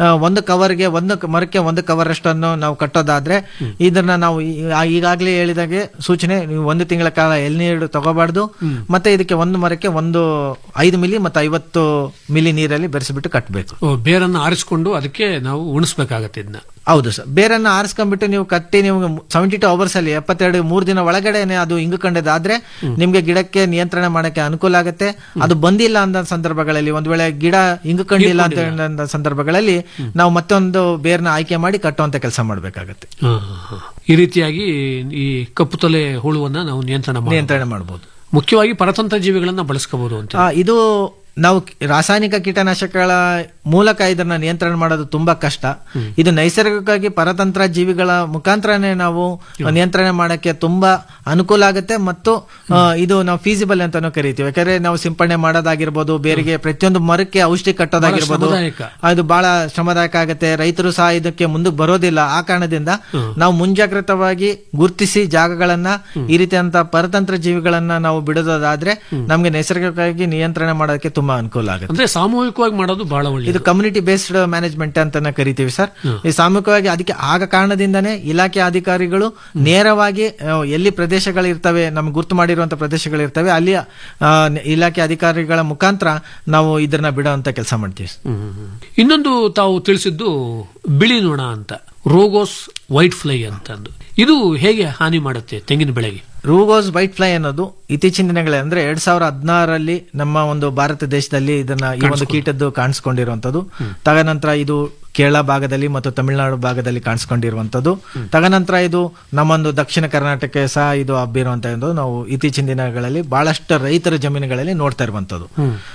[SPEAKER 20] ಕವರ್ಗೆ ಒಂದು ಕ- ಮರಕ್ಕೆ ಒಂದು ಕವರ್ ಅಷ್ಟನ್ನು ನಾವು ಕಟ್ಟೋದಾದ್ರೆ ಇದನ್ನ ನಾವು ಈ- ಆ- ಈಗಾಗಲೇ ಹೇಳಿದಾಗೆ ಸೂಚನೆ ನೀವು ಒಂದು ತಿಂಗಳ ಕಾಲ ಎಳ್ನೀರು ತಗೋಬಾರ್ದು ಮತ್ತೆ ಇದಕ್ಕೆ ಒಂದು ಮರಕ್ಕೆ ಒಂದು ಐದು ಮಿಲಿ ಮತ್ತೆ ಐವತ್ತು ಮಿಲಿ ನೀರಲ್ಲಿ ಬೆರೆಸಿಬಿಟ್ಟು ಕಟ್ಟಬೇಕು
[SPEAKER 19] ಓ, ಬೇರನ್ನ ಆರಿಸ್ಕೊಂಡು ಅದಕ್ಕೆ ನಾವು ಉಣಿಸ್ಬೇಕಾಗತ್ತೆ ಇದನ್ನ
[SPEAKER 20] ಹೌದು ಸರ್ ಬೇರನ್ನ ಆರಿಸ್ಕೊಂಡ್ಬಿಟ್ಟು ನೀವು ಕಟ್ಟಿ ನೀವು ಸೆವೆಂಟಿ ಟು ಅವರ್ಸ್ ಅಲ್ಲಿ ಎಪ್ಪತ್ತೆರಡು ಮೂರು ದಿನ ಒಳಗಡೆನೆ ಅದು ಇಂಗುಕೊಂಡದಾದ್ರೆ ನಿಮ್ಗೆ ಗಿಡಕ್ಕೆ ನಿಯಂತ್ರಣ ಮಾಡಕ್ಕೆ ಅನುಕೂಲ ಆಗುತ್ತೆ ಅದು ಬಂದಿಲ್ಲ ಅಂದ ಸಂದರ್ಭಗಳಲ್ಲಿ ಒಂದ್ ವೇಳೆ ಗಿಡ ಇಂಗುಕೊಂಡಿಲ್ಲ ಅಂತ ಹೇಳಿದ ಸಂದರ್ಭಗಳಲ್ಲಿ ನಾವು ಮತ್ತೊಂದು ಬೇರ್ನ ಆಯ್ಕೆ ಮಾಡಿ ಕಟ್ಟುವಂತ ಕೆಲಸ ಮಾಡ್ಬೇಕಾಗತ್ತೆ
[SPEAKER 19] ಹಾ, ಹಾ, ಹಾ. ಈ ರೀತಿಯಾಗಿ ಈ ಕಪ್ಪು ತಲೆ ಹುಳುವನ್ನ ನಾವು ನಿಯಂತ್ರಣ ಮಾಡ್ಬೋದು.
[SPEAKER 20] ನಿಯಂತ್ರಣ ಮಾಡಬಹುದು
[SPEAKER 19] ಮುಖ್ಯವಾಗಿ ಪರತಂತ್ರ ಜೀವಿಗಳನ್ನ ಬಳಸ್ಕೋಬಹುದು ಅಂತ
[SPEAKER 20] ಆ, ಇದು ನಾವು ಕಿ- ರಾಸಾಯನಿಕ ಕೀಟನಾಶಕಗಳ ಮೂಲಕ ಇದನ್ನ ನಿಯಂತ್ರಣ ಮಾಡೋದು ತುಂಬಾ ಕಷ್ಟ ಇದು ನೈಸರ್ಗಿಕವಾಗಿ ಪರತಂತ್ರ ಜೀವಿಗಳ ಮುಖಾಂತರನೇ ನಾವು ನಿಯಂತ್ರಣ ಮಾಡಕ್ಕೆ ತುಂಬಾ ಅನುಕೂಲ ಆಗುತ್ತೆ ಮತ್ತು ಆ, ಇದು ನಾವು ಫೀಸಿಬಲ್ ಅಂತಾನು ಕರಿತೀವಿ ಯಾಕಂದ್ರೆ ನಾವು ಸಿಂಪಡಣೆ ಮಾಡೋದಾಗಿರ್ಬೋದು ಬೇರೆಗೆ ಪ್ರತಿಯೊಂದು ಮರಕ್ಕೆ ಔಷಧಿ ಕಟ್ಟೋದಾಗಿರ್ಬೋದು
[SPEAKER 19] ಬಹಳ ಶ್ರಮದಾಯಕ.
[SPEAKER 20] ಅದು ಬಹಳ ಶ್ರಮದಾಯಕ ಆಗುತ್ತೆ ರೈತರು ಸಹ ಇದಕ್ಕೆ ಮುಂದಕ್ಕೆ ಬರೋದಿಲ್ಲ ಆ ಕಾರಣದಿಂದ ನಾವು ಮುಂಜಾಗ್ರತವಾಗಿ ಗುರುತಿಸಿ ಜಾಗಗಳನ್ನ ಈ ರೀತಿಯಂತ ಪರತಂತ್ರ ಜೀವಿಗಳನ್ನ ನಾವು ಬಿಡೋದಾದ್ರೆ ನಮ್ಗೆ ನೈಸರ್ಗಿಕವಾಗಿ ನಿಯಂತ್ರಣ ಮಾಡೋದಕ್ಕೆ ತುಂಬಾ ಅನುಕೂಲ ಆಗುತ್ತೆ
[SPEAKER 19] ಅಂದ್ರೆ ಸಾಮೂಹಿಕವಾಗಿ ಮಾಡೋದು ಬಹಳ ಒಳ್ಳೆಯದು
[SPEAKER 20] ಇದು ಕಮ್ಯುನಿಟಿ ಬೇಸ್ಡ್ ಮ್ಯಾನೇಜ್ಮೆಂಟ್ ಅಂತಾನೆ ಕರಿತೀವಿ ಸರ್ ಈ ಸಾಮೂಹಿಕವಾಗಿ ಅದಕ್ಕೆ ಆಗ ಕಾರಣದಿಂದನೇ ಇಲಾಖೆ ಅಧಿಕಾರಿಗಳು ನೇರವಾಗಿ ಆ, ಎಲ್ಲಿ ಪ್ರದೇಶಗಳು ಇರ್ತವೆ ನಮ್ಗೆ ಗುರ್ತು ಮಾಡಿರುವಂತ ಪ್ರದೇಶಗಳು ಇರ್ತವೆ ಅಲ್ಲಿ ಆ, ಇಲಾಖೆ ಅಧಿಕಾರಿಗಳ ಮುಖಾಂತರ ನಾವು ಇದನ್ನ ಬಿಡುವಂತ ಕೆಲಸ ಮಾಡ್ತೀವಿ ಸರ್.
[SPEAKER 19] ಇನ್ನೊಂದು ತಾವು ತಿಳಿಸಿದ್ದು ಬಿಳಿ ನೊಣ ಅಂತ ರೋಗೋಸ್ ವೈಟ್ ಫ್ಲೈ ಅಂತಂದು ಇದು ಹೇಗೆ ಹಾನಿ ಮಾಡುತ್ತೆ ತೆಂಗಿನ ಬೆಳೆಗೆ
[SPEAKER 20] ರೂಗೋಸ್ ವೈಟ್ ಫ್ಲೈ ಅನ್ನೋದು ಇತ್ತೀಚಿನ ದಿನಗಳೇ ಅಂದ್ರೆ ಎರಡ್ ಸಾವಿರದ ಹದಿನಾರರಲ್ಲಿ ನಮ್ಮ ಒಂದು ಭಾರತ ದೇಶದಲ್ಲಿ ಇದನ್ನ ಈ ಒಂದು ಕೀಟದ್ದು ಕಾಣಿಸ್ಕೊಂಡಿರುವಂತದ್ದು ತದನಂತರ ಇದು ಕೇರಳ ಭಾಗದಲ್ಲಿ ಮತ್ತು ತಮಿಳುನಾಡು ಭಾಗದಲ್ಲಿ ಕಾಣಿಸ್ಕೊಂಡಿರುವಂತದ್ದು ತದನಂತರ ಇದು ನಮ್ಮೊಂದು ದಕ್ಷಿಣ ಕರ್ನಾಟಕಕ್ಕೆ ಸಹ ಇದು ಹಬ್ಬಿರುವಂತದ್ದು ನಾವು ಇತ್ತೀಚಿನ ದಿನಗಳಲ್ಲಿ ಬಹಳಷ್ಟು ರೈತರ ಜಮೀನುಗಳಲ್ಲಿ ನೋಡ್ತಾ ಇರುವಂತದ್ದು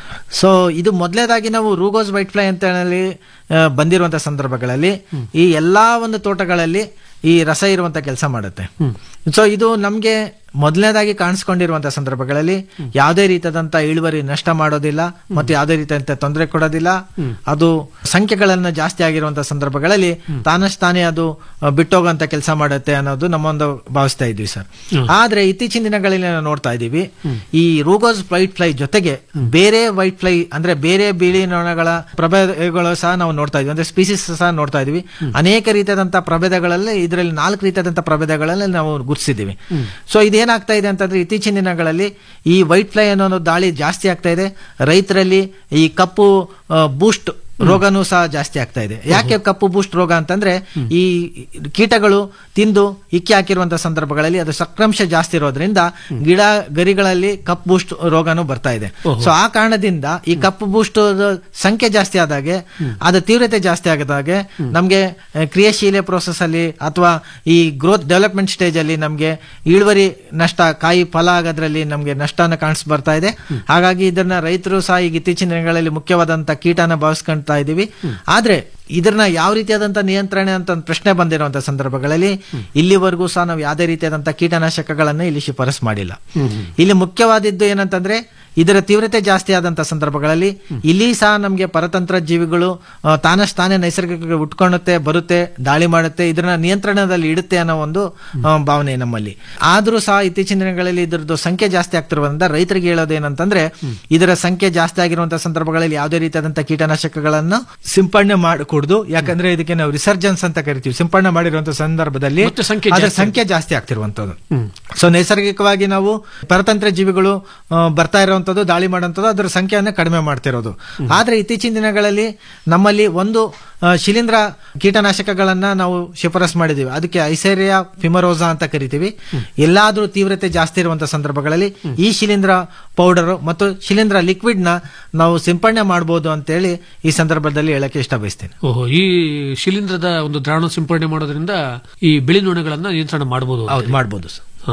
[SPEAKER 20] ಸೊ ಇದು ಮೊದಲೇದಾಗಿ ನಾವು ರೂಗೋಸ್ ವೈಟ್ ಫ್ಲೈ ಅಂತ ಹೇಳಿ ಆ, ಬಂದಿರುವಂತ ಸಂದರ್ಭಗಳಲ್ಲಿ ಈ ಎಲ್ಲಾ ಒಂದು ತೋಟಗಳಲ್ಲಿ ಈ ರಸ ಇರುವಂತ ಕೆಲಸ ಮಾಡುತ್ತೆ ಸೊ ಇದು ನಮ್ಗೆ ಮೊದಲನೇದಾಗಿ ಕಾಣಿಸ್ಕೊಂಡಿರುವಂತ ಸಂದರ್ಭಗಳಲ್ಲಿ ಯಾವುದೇ ರೀತಿಯಾದಂತ ಇಳುವರಿ ನಷ್ಟ ಮಾಡೋದಿಲ್ಲ ಮತ್ತು ಯಾವುದೇ ರೀತಿಯಂತ ತೊಂದರೆ ಕೊಡೋದಿಲ್ಲ ಅದು ಸಂಖ್ಯೆಗಳನ್ನ ಜಾಸ್ತಿ ಆಗಿರುವಂತ ಸಂದರ್ಭಗಳಲ್ಲಿ ತಾನಷ್ಟಾನೇ ಅದು ಆ, ಬಿಟ್ಟೋಗುವಂತ ಕೆಲಸ ಮಾಡುತ್ತೆ ಅನ್ನೋದು ನಮ್ಮೊಂದು ಭಾವಿಸ್ತಾ ಇದ್ವಿ ಸರ್ ಆದ್ರೆ ಇತ್ತೀಚಿನ ದಿನಗಳಲ್ಲಿ ನಾವು ನೋಡ್ತಾ ಇದೀವಿ ಈ ರೂಗೋಸ್ ವೈಟ್ ಫ್ಲೈ ಜೊತೆಗೆ ಬೇರೆ ವೈಟ್ ಫ್ಲೈ ಅಂದ್ರೆ ಬೇರೆ ಬಿಳಿ ನೊಣಗಳ ಪ್ರಭೇದಗಳು ಸಹ ನಾವು ನೋಡ್ತಾ ಇದೀವಿ ಅಂದ್ರೆ ಸ್ಪೀಸಿಸ್ ಸಹ ನೋಡ್ತಾ ಇದೀವಿ ಅನೇಕ ರೀತಿಯಾದಂತ ಪ್ರಭೇದಗಳಲ್ಲಿ ಇದರಲ್ಲಿ ನಾಲ್ಕು ರೀತಿಯಾದಂತ ಪ್ರಭೇದಗಳಲ್ಲಿ ನಾವು ಗುರುತಿಸಿದ್ದೀವಿ ಸೊ ಇದೇನಾಗ್ತಾ ಇದೆ ಅಂತಂದ್ರೆ ಇತ್ತೀಚಿನ ದಿನಗಳಲ್ಲಿ ಈ ವೈಟ್ ಫ್ಲೈ ಅನ್ನೋ ಒಂದು ದಾಳಿ ಜಾಸ್ತಿ ಆಗ್ತಾ ಇದೆ ರೈತರಲ್ಲಿ ಈ ಕಪ್ಪು ಬೂಸ್ಟ್ ರೋಗನೂ ಸಹ ಜಾಸ್ತಿ ಆಗ್ತಾ ಇದೆ ಯಾಕೆ ಕಪ್ಪು ಬೂಸ್ಟ್ ರೋಗ ಅಂತಂದ್ರೆ ಈ ಕೀಟಗಳು ತಿಂದು ಇಕ್ಕಿ ಹಾಕಿರುವಂತ ಸಂದರ್ಭಗಳಲ್ಲಿ ಅದು ಸಕ್ರಾಂಶ ಜಾಸ್ತಿ ಇರೋದ್ರಿಂದ ಗಿಡ ಗರಿಗಳಲ್ಲಿ ಕಪ್ ಬೂಸ್ಟ್ ರೋಗನೂ ಬರ್ತಾ ಇದೆ ಸೊ ಆ ಕಾರಣದಿಂದ ಈ ಕಪ್ಪು ಬೂಸ್ಟ್ ಸಂಖ್ಯೆ ಜಾಸ್ತಿ ಆದಾಗೆ ಅದ ತೀವ್ರತೆ ಜಾಸ್ತಿ ಆಗದಾಗೆ ನಮ್ಗೆ ಆ, ಕ್ರಿಯಾಶೀಲ ಪ್ರೋಸೆಸ್ ಅಲ್ಲಿ ಅಥವಾ ಈ ಗ್ರೋತ್ ಡೆವಲಪ್ಮೆಂಟ್ ಸ್ಟೇಜ್ ಅಲ್ಲಿ ನಮ್ಗೆ ಇಳುವರಿ ನಷ್ಟ ಕಾಯಿ ಫಲ ಆಗೋದ್ರಲ್ಲಿ ನಮ್ಗೆ ನಷ್ಟನ ಕಾಣಿಸ್ ಬರ್ತಾ ಇದೆ ಹಾಗಾಗಿ ಇದನ್ನ ರೈತರು ಸಹ ಈಗ ಇತ್ತೀಚಿನ ದಿನಗಳಲ್ಲಿ ಮುಖ್ಯವಾದಂತ ಕೀಟನ ಭಾವಿಸ್ಕೊಂತಾ ಇದೀವಿ ಆದ್ರೆ ಇದನ್ನ ಯಾವ ರೀತಿಯಾದಂತ ನಿಯಂತ್ರಣ ಅಂತ ಒಂದು ಪ್ರಶ್ನೆ ಬಂದಿರುವಂತ ಸಂದರ್ಭಗಳಲ್ಲಿ ಇಲ್ಲಿವರೆಗೂ ಸಹ ನಾವು ಯಾವುದೇ ರೀತಿಯಾದಂತ ಕೀಟನಾಶಕಗಳನ್ನ ಇಲ್ಲಿ ಶಿಫಾರಸ್ ಮಾಡಿಲ್ಲ ಇಲ್ಲಿ ಮುಖ್ಯವಾದದ್ದು ಏನಂತಂದ್ರೆ ಇದರ ತೀವ್ರತೆ ಜಾಸ್ತಿ ಆದಂತ ಸಂದರ್ಭಗಳಲ್ಲಿ ಇಲ್ಲಿ ಸಹ ನಮಗೆ ಪರತಂತ್ರ ಜೀವಿಗಳು ಆ, ತಾನಷ್ಟಾನೇ ನೈಸರ್ಗಿಕ ಉಟ್ಕೊಳ್ಳುತ್ತೆ ಬರುತ್ತೆ ದಾಳಿ ಮಾಡುತ್ತೆ ಇದನ್ನ ನಿಯಂತ್ರಣದಲ್ಲಿ ಇಡುತ್ತೆ ಅನ್ನೋ ಒಂದು ಆ, ಭಾವನೆ ನಮ್ಮಲ್ಲಿ ಆದ್ರೂ ಸಹ ಇತ್ತೀಚಿನ ದಿನಗಳಲ್ಲಿ ಇದರದ್ದು ಸಂಖ್ಯೆ ಜಾಸ್ತಿ ಆಗ್ತಿರೋದ್ರಿಂದ ರೈತರಿಗೆ ಹೇಳೋದು ಏನಂತಂದ್ರೆ ಇದರ ಸಂಖ್ಯೆ ಜಾಸ್ತಿ ಆಗಿರುವಂತಹ ಸಂದರ್ಭಗಳಲ್ಲಿ ಯಾವುದೇ ರೀತಿಯಾದಂತಹ ಕೀಟನಾಶಕಗಳನ್ನು ಸಿಂಪಡಣೆ ಮಾಡಕೂಡದು ಯಾಕಂದ್ರೆ ಇದಕ್ಕೆ ನಾವು ರಿಸರ್ಜನ್ಸ್ ಅಂತ ಕರಿತೀವಿ ಸಿಂಪಡಣೆ ಮಾಡಿರುವಂತಹ ಸಂದರ್ಭದಲ್ಲಿ
[SPEAKER 19] ಮತ್ತೆ ಸಂಖ್ಯೆ
[SPEAKER 20] ಅದರ
[SPEAKER 19] ಜಾಸ್ತಿ
[SPEAKER 20] ಸಂಖ್ಯೆ ಜಾಸ್ತಿ ಆಗ್ತಿರುವಂತದ್ದು ಸೊ ನೈಸರ್ಗಿಕವಾಗಿ ನಾವು ಪರತಂತ್ರ ಜೀವಿಗಳು ಆ, ಬರ್ತಾ ಇರುವಂತದ್ದು ದಾಳಿ ಮಾಡುವಂಥದ್ದು ಅದರ ಸಂಖ್ಯೆಯನ್ನು ಕಡಿಮೆ ಮಾಡ್ತಿರೋದು ಆದ್ರೆ ಇತ್ತೀಚಿನ ದಿನಗಳಲ್ಲಿ ನಮ್ಮಲ್ಲಿ ಒಂದು ಆ, ಶಿಲೀಂಧ್ರ ಕೀಟನಾಶಕಗಳನ್ನ ನಾವು ಶಿಫಾರಸ್ ಮಾಡಿದೀವಿ ಅದಕ್ಕೆ ಐಸೇರಿಯಾ ಫಿಮರೋಸಾ ಅಂತ ಕರಿತೀವಿ ಎಲ್ಲಾದ್ರೂ ತೀವ್ರತೆ ಜಾಸ್ತಿ ಇರುವಂತಹ ಸಂದರ್ಭಗಳಲ್ಲಿ ಈ ಶಿಲೀಂಧ್ರ ಪೌಡರ್ ಮತ್ತು ಶಿಲೀಂಧ್ರ ಲಿಕ್ವಿಡ್ ನ ನಾವು ಸಿಂಪಡಣೆ ಮಾಡಬಹುದು ಅಂತೇಳಿ ಈ ಸಂದರ್ಭದಲ್ಲಿ ಹೇಳಕ್ಕೆ ಇಷ್ಟ ಬಯಸ್ತೇನೆ
[SPEAKER 19] ಓಹೋ ಈ ಶಿಲೀಂಧ್ರದ ಒಂದು ದ್ರಾವಣ ಸಿಂಪಡಣೆ ಮಾಡೋದ್ರಿಂದ ಈ ಬಿಳಿ ನೊಣಗಳನ್ನ ನಿಯಂತ್ರಣ ಮಾಡಬಹುದು
[SPEAKER 20] ಹೌದು ಮಾಡಬಹುದು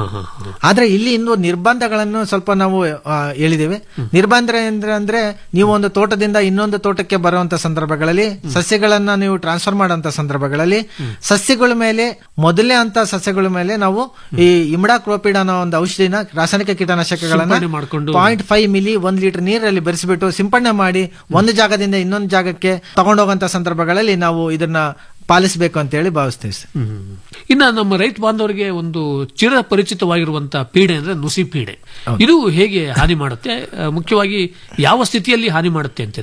[SPEAKER 20] ಆದ್ರೆ ಇಲ್ಲಿ ಇನ್ನು ನಿರ್ಬಂಧಗಳನ್ನು ಸ್ವಲ್ಪ ನಾವು ಆ, ಹೇಳಿದ್ದೇವೆ ನಿರ್ಬಂಧ ಅಂದ್ರೆ ಅಂದ್ರೆ ನೀವು ಒಂದು ತೋಟದಿಂದ ಇನ್ನೊಂದು ತೋಟಕ್ಕೆ ಬರುವಂತ ಸಂದರ್ಭಗಳಲ್ಲಿ ಸಸ್ಯಗಳನ್ನ ನೀವು ಟ್ರಾನ್ಸ್ಫರ್ ಮಾಡುವಂತ ಸಂದರ್ಭಗಳಲ್ಲಿ ಸಸ್ಯಗಳ ಮೇಲೆ ಮೊದಲನೇ ಹಂತ ಸಸ್ಯಗಳ ಮೇಲೆ ನಾವು ಈ ಇಮ್ಡಾಕ್ರೋಪಿಡ್ ಅನ್ನೋ ಒಂದು ಔಷಧಿನ ರಾಸಾಯನಿಕ ಕೀಟನಾಶಕಗಳನ್ನ
[SPEAKER 19] ಸಿಂಪಡಣೆ ಮಾಡ್ಕೊಂಡು
[SPEAKER 20] ಪಾಯಿಂಟ್ ಫೈವ್ ಮಿಲಿ ಒಂದ್ ಲೀಟರ್ ನೀರಲ್ಲಿ ಬೆರೆಸಿಬಿಟ್ಟು ಸಿಂಪಡಣೆ ಮಾಡಿ ಒಂದು ಜಾಗದಿಂದ ಇನ್ನೊಂದು ಜಾಗಕ್ಕೆ ತಗೊಂಡೋಗಂತ ಸಂದರ್ಭಗಳಲ್ಲಿ ನಾವು ಇದನ್ನ ಪಾಲಿಸಬೇಕು ಅಂತ ಹೇಳಿ ಭಾವಿಸ್ತೀವಿ ಸರ್.
[SPEAKER 19] ಇನ್ನ ನಮ್ಮ ರೈತ ಬಾಂಧವರಿಗೆ ಒಂದು ಚಿರ ಪರಿಚಿತವಾಗಿರುವಂತಹ ಪೀಡೆ ಅಂದ್ರೆ ನುಸಿ ಪೀಡೆ ಇದು ಹೇಗೆ ಹಾನಿ ಮಾಡುತ್ತೆ ಆ, ಮುಖ್ಯವಾಗಿ ಯಾವ ಸ್ಥಿತಿಯಲ್ಲಿ ಹಾನಿ ಮಾಡುತ್ತೆ ಅಂತೀರಿ ಇದು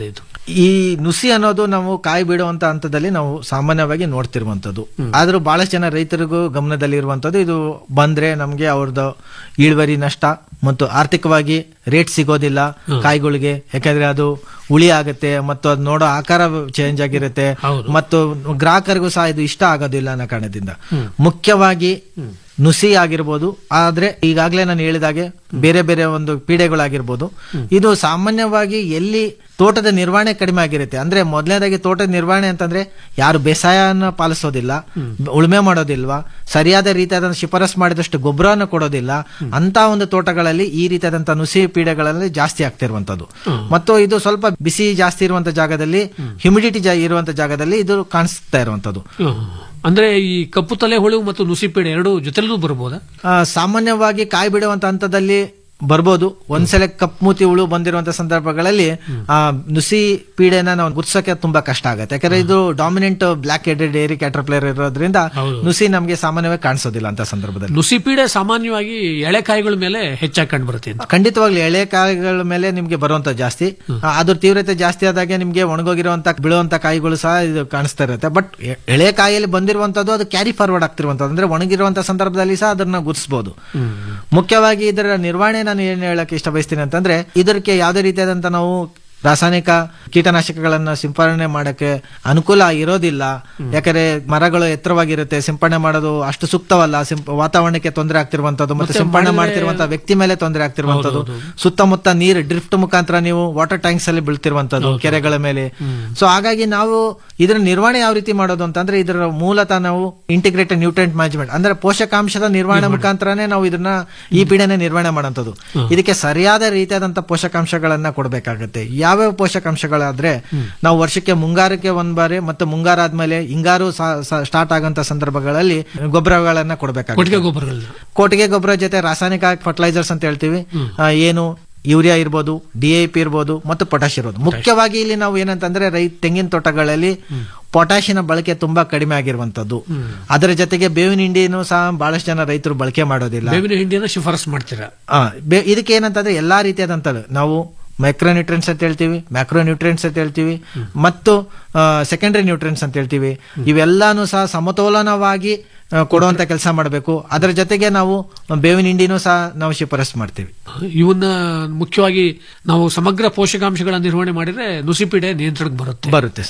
[SPEAKER 20] ಈ ನುಸಿ ಅನ್ನೋದು ನಾವು ಕಾಯಿ ಬಿಡುವಂತ ಹಂತದಲ್ಲಿ ನಾವು ಸಾಮಾನ್ಯವಾಗಿ ನೋಡ್ತಿರುವಂತದ್ದು ಆದ್ರೂ ಬಹಳಷ್ಟು ಜನ ರೈತರಿಗೂ ಗಮನದಲ್ಲಿರುವಂತದ್ದು ಇದು ಬಂದ್ರೆ ನಮ್ಗೆ ಅವ್ರದ್ದು ಇಳುವರಿ ನಷ್ಟ ಮತ್ತು ಆರ್ಥಿಕವಾಗಿ ರೇಟ್ ಸಿಗೋದಿಲ್ಲ ಕಾಯಿಗಳಿಗೆ ಯಾಕಂದ್ರೆ ಅದು ಹುಳಿ ಆಗುತ್ತೆ ಮತ್ತು ಅದು ನೋಡೋ ಆಕಾರ ಚೇಂಜ್ ಆಗಿರುತ್ತೆ ಮತ್ತು ಗ್ರಾಹಕರಿಗೂ ಸಹ ಇದು ಇಷ್ಟ ಆಗೋದಿಲ್ಲ ಅನ್ನೋ ಕಾರಣದಿಂದ ಮುಖ್ಯವಾಗಿ ನುಸಿ ಆಗಿರ್ಬೋದು ಆದ್ರೆ ಈಗಾಗಲೇ ನಾನು ಹೇಳಿದಾಗೆ ಬೇರೆ ಬೇರೆ ಒಂದು ಪೀಡೆಗಳಾಗಿರ್ಬೋದು ಇದು ಸಾಮಾನ್ಯವಾಗಿ ಎಲ್ಲಿ ತೋಟದ ನಿರ್ವಹಣೆ ಕಡಿಮೆ ಆಗಿರುತ್ತೆ ಅಂದ್ರೆ ಮೊದಲನೇದಾಗಿ ತೋಟದ ನಿರ್ವಹಣೆ ಅಂತಂದ್ರೆ ಯಾರು ಬೇಸಾಯನ ಪಾಲಿಸೋದಿಲ್ಲ ಉಳುಮೆ ಮಾಡೋದಿಲ್ವಾ ಸರಿಯಾದ ರೀತಿಯಾದ ಶಿಫಾರಸ್ ಮಾಡಿದಷ್ಟು ಗೊಬ್ಬರವನ್ನು ಕೊಡೋದಿಲ್ಲ ಅಂತ ಒಂದು ತೋಟಗಳಲ್ಲಿ ಈ ರೀತಿಯಾದಂತಹ ನುಸಿ ಪೀಡೆಗಳಲ್ಲಿ ಜಾಸ್ತಿ ಆಗ್ತಿರುವಂತದ್ದು ಮತ್ತು ಇದು ಸ್ವಲ್ಪ ಬಿಸಿ ಜಾಸ್ತಿ ಇರುವಂತ ಜಾಗದಲ್ಲಿ ಹ್ಯುಮಿಡಿಟಿ ಇರುವಂತ ಜಾಗದಲ್ಲಿ ಇದು ಕಾಣಿಸ್ತಾ ಇರುವಂತದ್ದು
[SPEAKER 19] ಅಂದ್ರೆ ಈ ಕಪ್ಪು ತಲೆ ಹುಳು ಮತ್ತು ನುಸಿಪೀಡೆ ಎರಡು ಜೊತೆಲೂ ಬರ್ಬೋದಾ
[SPEAKER 20] ಆ, ಸಾಮಾನ್ಯವಾಗಿ ಕಾಯಿ ಬಿಡುವಂತ ಹಂತದಲ್ಲಿ ಬರ್ಬೋದು ಒಂದ್ಸಲ ಕಪ್ಮೂತಿ ಹುಳು ಬಂದಿರುವಂತ ಸಂದರ್ಭಗಳಲ್ಲಿ ಆ ನುಸಿ ಪೀಡೆನ ನಾವು ಗುರ್ಸೋಕೆ ತುಂಬಾ ಕಷ್ಟ ಆಗುತ್ತೆ ಯಾಕಂದ್ರೆ ಇದು ಡಾಮಿನೆಂಟ್ ಬ್ಲಾಕ್ ಹೆಡೆಡ್ ಏರಿ ಕ್ಯಾಟರ್ಪ್ಲೇರ್ ಇರೋದ್ರಿಂದ ನುಸಿ ನಮಗೆ ಸಾಮಾನ್ಯವಾಗಿ ಕಾಣಿಸೋದಿಲ್ಲ ಅಂತ ಸಂದರ್ಭದಲ್ಲಿ
[SPEAKER 19] ನುಸಿಪೀಡೆ ಸಾಮಾನ್ಯವಾಗಿ ಎಳೆಕಾಯಿಗಳ ಮೇಲೆ ಹೆಚ್ಚಾಗಿ ಕಂಡು ಬರುತ್ತೆ ಅಂತ
[SPEAKER 20] ಖಂಡಿತವಾಗ್ಲೂ ಎಳೆ ಕಾಯಿಗಳ ಮೇಲೆ ನಿಮ್ಗೆ ಬರುವಂತ ಜಾಸ್ತಿ ಆ, ಅದ್ರ ತೀವ್ರತೆ ಜಾಸ್ತಿ ಆದಾಗೆ ನಿಮ್ಗೆ ಒಣಗೋಗಿರುವಂತ ಬೀಳುವಂತ ಕಾಯಿಗಳು ಸಹ ಇದು ಕಾಣಿಸ್ತಾ ಇರುತ್ತೆ ಬಟ್ ಎಳೆ ಕಾಯಿಯಲ್ಲಿ ಬಂದಿರುವಂತದ್ದು ಅದು ಕ್ಯಾರಿ ಫಾರ್ವರ್ಡ್ ಆಗ್ತಿರುವಂತದ್ದು ಅಂದ್ರೆ ಒಣಗಿರುವಂತ ಸಂದರ್ಭದಲ್ಲಿ ಸಹ ಅದನ್ನ ಗುರುತಿಸಬಹುದು ಮುಖ್ಯವಾಗಿ ಇದರ ನಿರ್ವಹಣೆ ನಾನು ಏನ್ ಹೇಳಕ್ ಇಷ್ಟ ಬಯಸ್ತೀನಿ ಅಂತಂದ್ರೆ ಇದಕ್ಕೆ ಯಾವುದೇ ರೀತಿಯಾದಂತ ನಾವು ರಾಸಾಯನಿಕ ಕೀಟನಾಶಕಗಳನ್ನ ಸಿಂಪರಣೆ ಮಾಡಕ್ಕೆ ಅನುಕೂಲ ಇರೋದಿಲ್ಲ ಯಾಕಂದ್ರೆ ಮರಗಳು ಎತ್ತರವಾಗಿರುತ್ತೆ ಸಿಂಪರಣೆ ಮಾಡೋದು ಅಷ್ಟು ಸೂಕ್ತವಲ್ಲ ಸಿಂಪ- ವಾತಾವರಣಕ್ಕೆ ತೊಂದರೆ ಆಗ್ತಿರುವಂತದ್ದು ಮತ್ತೆ
[SPEAKER 19] ಮತ್ತೆ
[SPEAKER 20] ಸಿಂಪರಣೆ
[SPEAKER 19] ಮಾಡಿದ್ರೆ-
[SPEAKER 20] ಮಾಡ್ತಿರುವಂತ ವ್ಯಕ್ತಿ ಮೇಲೆ ತೊಂದರೆ ಆಗ್ತಿರುವಂತದ್ದು
[SPEAKER 19] ಹೌದೌದು.
[SPEAKER 20] ಸುತ್ತಮುತ್ತ ನೀರು ಡ್ರಿಫ್ಟ್ ಮುಖಾಂತರ ನೀವು ವಾಟರ್ ಟ್ಯಾಂಕ್ಸ್ ಅಲ್ಲಿ ಬೀಳ್ತಿರುವಂತದ್ದು ಕೆರೆಗಳ ಮೇಲೆ ಸೊ ಹಾಗಾಗಿ ನಾವು ಇದರ ನಿರ್ವಹಣೆ ಯಾವ ರೀತಿ ಮಾಡೋದು ಅಂತಂದ್ರೆ ಇದರ ಮೂಲತಃ ನಾವು ಇಂಟಿಗ್ರೇಟೆಡ್ ನ್ಯೂಟ್ರೆಂಟ್ ಮ್ಯಾನೇಜ್ಮೆಂಟ್ ಅಂದ್ರೆ ಪೋಷಕಾಂಶದ ನಿರ್ವಹಣೆ ಮುಖಾಂತರನೇ ನಾವು ಇದನ್ನ ಈ ಪೀಡೆನ ನಿರ್ವಹಣೆ ಮಾಡೋಂಥದ್ದು ಇದಕ್ಕೆ ಸರಿಯಾದ ರೀತಿಯಾದಂತ ಪೋಷಕಾಂಶಗಳನ್ನ ಕೊಡಬೇಕಾಗುತ್ತೆ ಯಾವ್ಯಾವ ಪೋಷಕಾಂಶಗಳಾದ್ರೆ ನಾವು ವರ್ಷಕ್ಕೆ ಮುಂಗಾರಕ್ಕೆ ಒಂದ್ ಬಾರಿ ಮತ್ತೆ ಮುಂಗಾರ ಆದ್ಮೇಲೆ ಹಿಂಗಾರು ಸ್ಟಾರ್ಟ್ ಆಗಂತ ಸಂದರ್ಭಗಳಲ್ಲಿ ಗೊಬ್ಬರಗಳನ್ನ ಕೊಡಬೇಕಾಗುತ್ತೆ
[SPEAKER 19] ಕೊಟ್ಟಿಗೆ ಗೊಬ್ಬರಗಳನ್ನ
[SPEAKER 20] ಕೊಟ್ಟಿಗೆ ಗೊಬ್ಬರ ಜೊತೆ ರಾಸಾಯನಿಕ ಫರ್ಟಿಲೈಸರ್ಸ್ ಅಂತ ಹೇಳ್ತೀವಿ ಆ, ಏನು ಯೂರಿಯಾ ಇರ್ಬೋದು ಡಿ ಎ ಪಿ ಇರ್ಬೋದು ಮತ್ತು ಪೊಟ್ಯಾಶ್ ಇರ್ಬೋದು ಮುಖ್ಯವಾಗಿ ಇಲ್ಲಿ ನಾವು ಏನಂತಂದ್ರೆ ರೈತ ತೆಂಗಿನ ತೋಟಗಳಲ್ಲಿ ಪೊಟ್ಯಾಶಿನ ಬಳಕೆ ತುಂಬಾ ಕಡಿಮೆ ಆಗಿರುವಂತದ್ದು ಅದರ ಜೊತೆಗೆ ಬೇವಿನ ಹಿಂಡಿನೂ ಸಹ ಬಹಳಷ್ಟು ಜನ ರೈತರು ಬಳಕೆ ಮಾಡೋದಿಲ್ಲ
[SPEAKER 19] ಬೇವಿನ ಹಿಂಡಿಯನ್ನು ಶಿಫಾರಸ್ ಮಾಡ್ತೀರಾ
[SPEAKER 20] ಆ, ಬೆ- ಇದಕ್ಕೆ ಏನಂತಂದ್ರೆ ಎಲ್ಲಾ ರೀತಿಯಾದಂತ ನಾವು ಮೈಕ್ರೋನ್ಯೂಟ್ರೆಂಟ್ಸ್ ಅಂತ ಹೇಳ್ತೀವಿ ಮ್ಯಾಕ್ರೋನ್ಯೂಟ್ರೆಂಟ್ಸ್ ಅಂತ ಹೇಳ್ತೀವಿ ಮತ್ತು ಸೆಕೆಂಡರಿ ನ್ಯೂಟ್ರೆಂಟ್ಸ್ ಅಂತ ಹೇಳ್ತೀವಿ ಇವೆಲ್ಲಾನು ಸಹ ಸಮತೋಲನವಾಗಿ ಆ, ಕೊಡುವಂತ ಕೆಲಸ ಮಾಡಬೇಕು ಅದರ ಜೊತೆಗೆ ನಾವು ಬೇವಿನ ಹಿಂಡಿನೂ ಸಹ ನಾವು ಶಿಫಾರಸ್ ಮಾಡ್ತೀವಿ
[SPEAKER 19] ಇವನ್ನ ಮುಖ್ಯವಾಗಿ ನಾವು ಸಮಗ್ರ ಪೋಷಕಾಂಶಗಳ ನಿರ್ವಹಣೆ ಮಾಡಿದ್ರೆ ನುಸಿಪೀಡೆ ನಿಯಂತ್ರಣಕ್ಕೆ ಬರುತ್ತೆ
[SPEAKER 20] ಬರುತ್ತೆ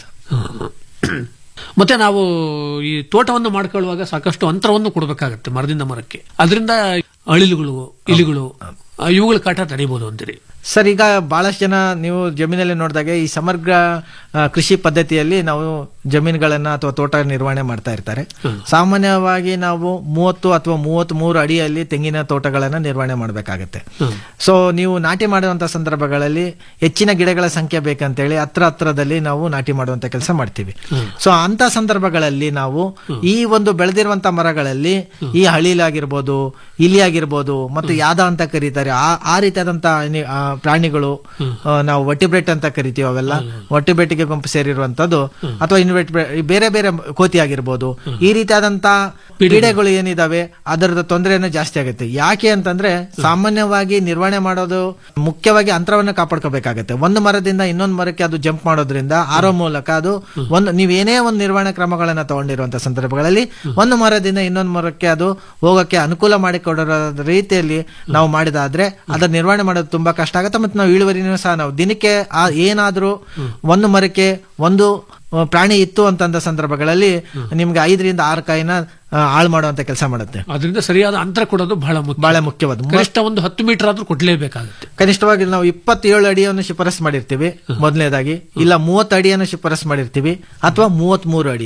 [SPEAKER 19] ಮತ್ತೆ ನಾವು ಈ ತೋಟವನ್ನು ಮಾಡ್ಕೊಳ್ಳುವಾಗ ಸಾಕಷ್ಟು ಅಂತರವನ್ನು ಕೊಡಬೇಕಾಗತ್ತೆ ಮರದಿಂದ ಮರಕ್ಕೆ ಅದರಿಂದ ಅಳಿಲುಗಳು ಇಲಿಗಳು ಆ, ಇವುಗಳ ಕಾಟ ತಡಿಬಹುದು ಅಂತೀರಿ
[SPEAKER 20] ಸರ್ ಈಗ ಬಹಳಷ್ಟು ಜನ ನೀವು ಜಮೀನಲ್ಲಿ ನೋಡಿದಾಗ ಈ ಸಮಗ್ರ ಆ, ಕೃಷಿ ಪದ್ಧತಿಯಲ್ಲಿ ನಾವು ಜಮೀನುಗಳನ್ನ ಅಥವಾ ತೋಟ ನಿರ್ವಹಣೆ ಮಾಡ್ತಾ ಇರ್ತಾರೆ ಸಾಮಾನ್ಯವಾಗಿ ನಾವು ಮೂವತ್ತು ಅಥವಾ ಮೂವತ್ತ್ ಮೂರು ಅಡಿಯಲ್ಲಿ ತೆಂಗಿನ ತೋಟಗಳನ್ನ ನಿರ್ವಹಣೆ ಮಾಡಬೇಕಾಗತ್ತೆ ಸೊ ನೀವು ನಾಟಿ ಮಾಡುವಂತ ಸಂದರ್ಭಗಳಲ್ಲಿ ಹೆಚ್ಚಿನ ಗಿಡಗಳ ಸಂಖ್ಯೆ ಬೇಕಂತೇಳಿ ಹತ್ರ ಹತ್ರದಲ್ಲಿ ನಾವು ನಾಟಿ ಮಾಡುವಂತ ಕೆಲಸ ಮಾಡ್ತೀವಿ ಸೊ ಅಂತ ಸಂದರ್ಭಗಳಲ್ಲಿ ನಾವು ಈ ಒಂದು ಬೆಳೆದಿರುವಂತ ಮರಗಳಲ್ಲಿ ಈ ಹಳಿಲಾಗಿರ್ಬೋದು ಇಲಿ ಆಗಿರ್ಬೋದು ಮತ್ತು ಯಾದ ಅಂತ ಕರೀತಾರೆ ಆ ಆ ರೀತಿಯಾದಂತ ಅನಿ- ಆ ಪ್ರಾಣಿಗಳು ಆ, ನಾವು ಒಟ್ಟಿಬ್ರೆಟ್ ಅಂತ ಕರಿತೀವಿ ಅವೆಲ್ಲ ಒಟ್ಟಿಬ್ರೆಟ್ಗೆ ಗುಂಪು ಸೇರಿರುವಂತದ್ದು ಅಥವಾ ಇನ್ವೆಟ್ಬ್ರೆ ಬೇರೆ ಬೇರೆ ಕೋತಿ ಆಗಿರ್ಬೋದು ಈ ರೀತಿಯಾದಂತ ಪೀಡೆಗಳು ಏನಿದಾವೆ ಅದರದ ತೊಂದರೆಯನ್ನು ಜಾಸ್ತಿ ಆಗುತ್ತೆ ಯಾಕೆ ಅಂತಂದ್ರೆ ಸಾಮಾನ್ಯವಾಗಿ ನಿರ್ವಹಣೆ ಮಾಡೋದು ಮುಖ್ಯವಾಗಿ ಅಂತರವನ್ನು ಕಾಪಾಡ್ಕೋಬೇಕಾಗತ್ತೆ ಒಂದು ಮರದಿಂದ ಇನ್ನೊಂದು ಮರಕ್ಕೆ ಅದು ಜಂಪ್ ಮಾಡೋದ್ರಿಂದ ಆರೋ ಮೂಲಕ ಅದು ಒಂದು ನೀವೇನೇ ಒಂದು ನಿರ್ವಹಣೆ ಕ್ರಮಗಳನ್ನ ತಗೊಂಡಿರುವಂತ ಸಂದರ್ಭಗಳಲ್ಲಿ ಒಂದು ಮರದಿಂದ ಇನ್ನೊಂದು ಮರಕ್ಕೆ ಅದು ಹೋಗಕ್ಕೆ ಅನುಕೂಲ ಮಾಡಿಕೊಡೋ ರೀತಿಯಲ್ಲಿ ನಾವು ಮಾಡಿದಾದ್ರೆ ಅದರ ನಿರ್ವಹಣೆ ಮಾಡೋದು ತುಂಬಾ ಕಷ್ಟ ಆಗುತ್ತೆ ಮತ್ತೆ ನಾವು ಇಳುವರಿನೂ ಸಹ ನಾವು ದಿನಕ್ಕೆ ಆ ಏನಾದ್ರೂ ಒಂದು ಮರಕ್ಕೆ ಒಂದು ಆ, ಪ್ರಾಣಿ ಇತ್ತು ಅಂತಂದ ಸಂದರ್ಭಗಳಲ್ಲಿ ನಿಮ್ಗೆ ಐದರಿಂದ ಆರು ಕಾಯಿನ ಆ, ಹಾಳು ಮಾಡುವಂತ ಕೆಲಸ ಮಾಡುತ್ತೆ
[SPEAKER 19] ಅದರಿಂದ ಸರಿಯಾದ ಅಂತರ ಕೊಡೋದು ಬಹಳ ಮುಖ್ಯ
[SPEAKER 20] ಬಹಳ ಮುಖ್ಯವಾದ
[SPEAKER 19] ಕನಿಷ್ಠ ಒಂದು ಹತ್ತು ಮೀಟರ್ ಆದ್ರೂ ಕೊಡ್ಲೇಬೇಕಾಗುತ್ತೆ
[SPEAKER 20] ಕನಿಷ್ಠವಾಗಿ ನಾವು ಇಪ್ಪತ್ತೇಳು ಅಡಿಯನ್ನು ಶಿಫಾರಸ್ ಮಾಡಿರ್ತೀವಿ ಮೊದಲನೇದಾಗಿ ಇಲ್ಲ ಮೂವತ್ತು ಅಡಿಯನ್ನು ಶಿಫಾರಸ್ ಮಾಡಿರ್ತೀವಿ ಅಥವಾ ಮೂವತ್ತ್ ಮೂರು ಅಡಿ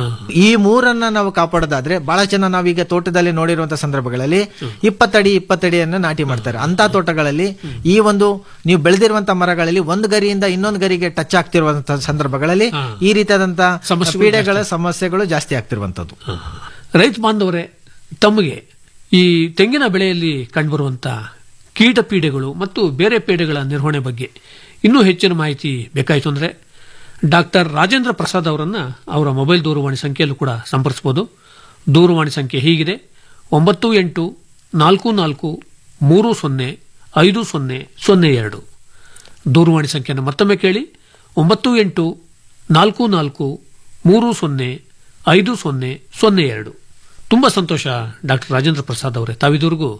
[SPEAKER 20] ಈ ಮೂರನ್ನ ನಾವು ಕಾಪಾಡೋದಾದ್ರೆ ಬಹಳ ಜನ ನಾವೀಗ ತೋಟದಲ್ಲಿ ನೋಡಿರುವಂತ ಸಂದರ್ಭಗಳಲ್ಲಿ ಇಪ್ಪತ್ತಡಿ ಇಪ್ಪತ್ತಡಿಯನ್ನು ನಾಟಿ ಮಾಡ್ತಾರೆ ಅಂತ ತೋಟಗಳಲ್ಲಿ ಈ ಒಂದು ನೀವು ಬೆಳೆದಿರುವಂತ ಮರಗಳಲ್ಲಿ ಒಂದು ಗರಿಯಿಂದ ಇನ್ನೊಂದು ಗರಿಗೆ ಟಚ್ ಆಗ್ತಿರುವಂತಹ ಸಂದರ್ಭಗಳಲ್ಲಿ ಈ ರೀತಿಯಾದಂತ
[SPEAKER 19] ಸಮಸ್ಯೆಗಳು
[SPEAKER 20] ಪೀಡೆಗಳ ಸಮಸ್ಯೆಗಳು ಜಾಸ್ತಿ ಆಗ್ತಿರುವಂತದ್ದು
[SPEAKER 19] ರೈತ ಬಾಂಧವರೇ ತಮಗೆ ಈ ತೆಂಗಿನ ಬೆಳೆಯಲ್ಲಿ ಕಂಡುಬರುವಂತ ಕೀಟ ಪೀಡೆಗಳು ಮತ್ತು ಬೇರೆ ಪೀಡೆಗಳ ನಿರ್ವಹಣೆ ಬಗ್ಗೆ ಇನ್ನೂ ಹೆಚ್ಚಿನ ಮಾಹಿತಿ ಬೇಕಾಯಿತು ಅಂದ್ರೆ ಡಾಕ್ಟರ್ ರಾಜೇಂದ್ರ ಪ್ರಸಾದ್ ಅವರನ್ನ ಅವರ ಮೊಬೈಲ್ ದೂರವಾಣಿ ಸಂಖ್ಯೆಯಲ್ಲೂ ಕೂಡ ಸಂಪರ್ಸಬಹುದು ದೂರವಾಣಿ ಸಂಖ್ಯೆ ಹೀಗಿದೆ ಒಂಬತ್ತು ಎಂಟು ನಾಲ್ಕು ನಾಲ್ಕು ಮೂರು ಸೊನ್ನೆ ಐದು ಸೊನ್ನೆ ಸೊನ್ನೆ ಎರಡು ದೂರವಾಣಿ ಸಂಖ್ಯೆಯನ್ನು ಮತ್ತೊಮ್ಮೆ ಕೇಳಿ ಒಂಬತ್ತು ಎಂಟು ನಾಲ್ಕು ನಾಲ್ಕು ಮೂರು ಸೊನ್ನೆ ಐದು ಸೊನ್ನೆ ಸೊನ್ನೆ ಎರಡು ತುಂಬ ಸಂತೋಷ ಡಾಕ್ಟರ್ ರಾಜೇಂದ್ರ ಪ್ರಸಾದ್ ಅವರೇ ತಾವಿದುವರೆಗೂ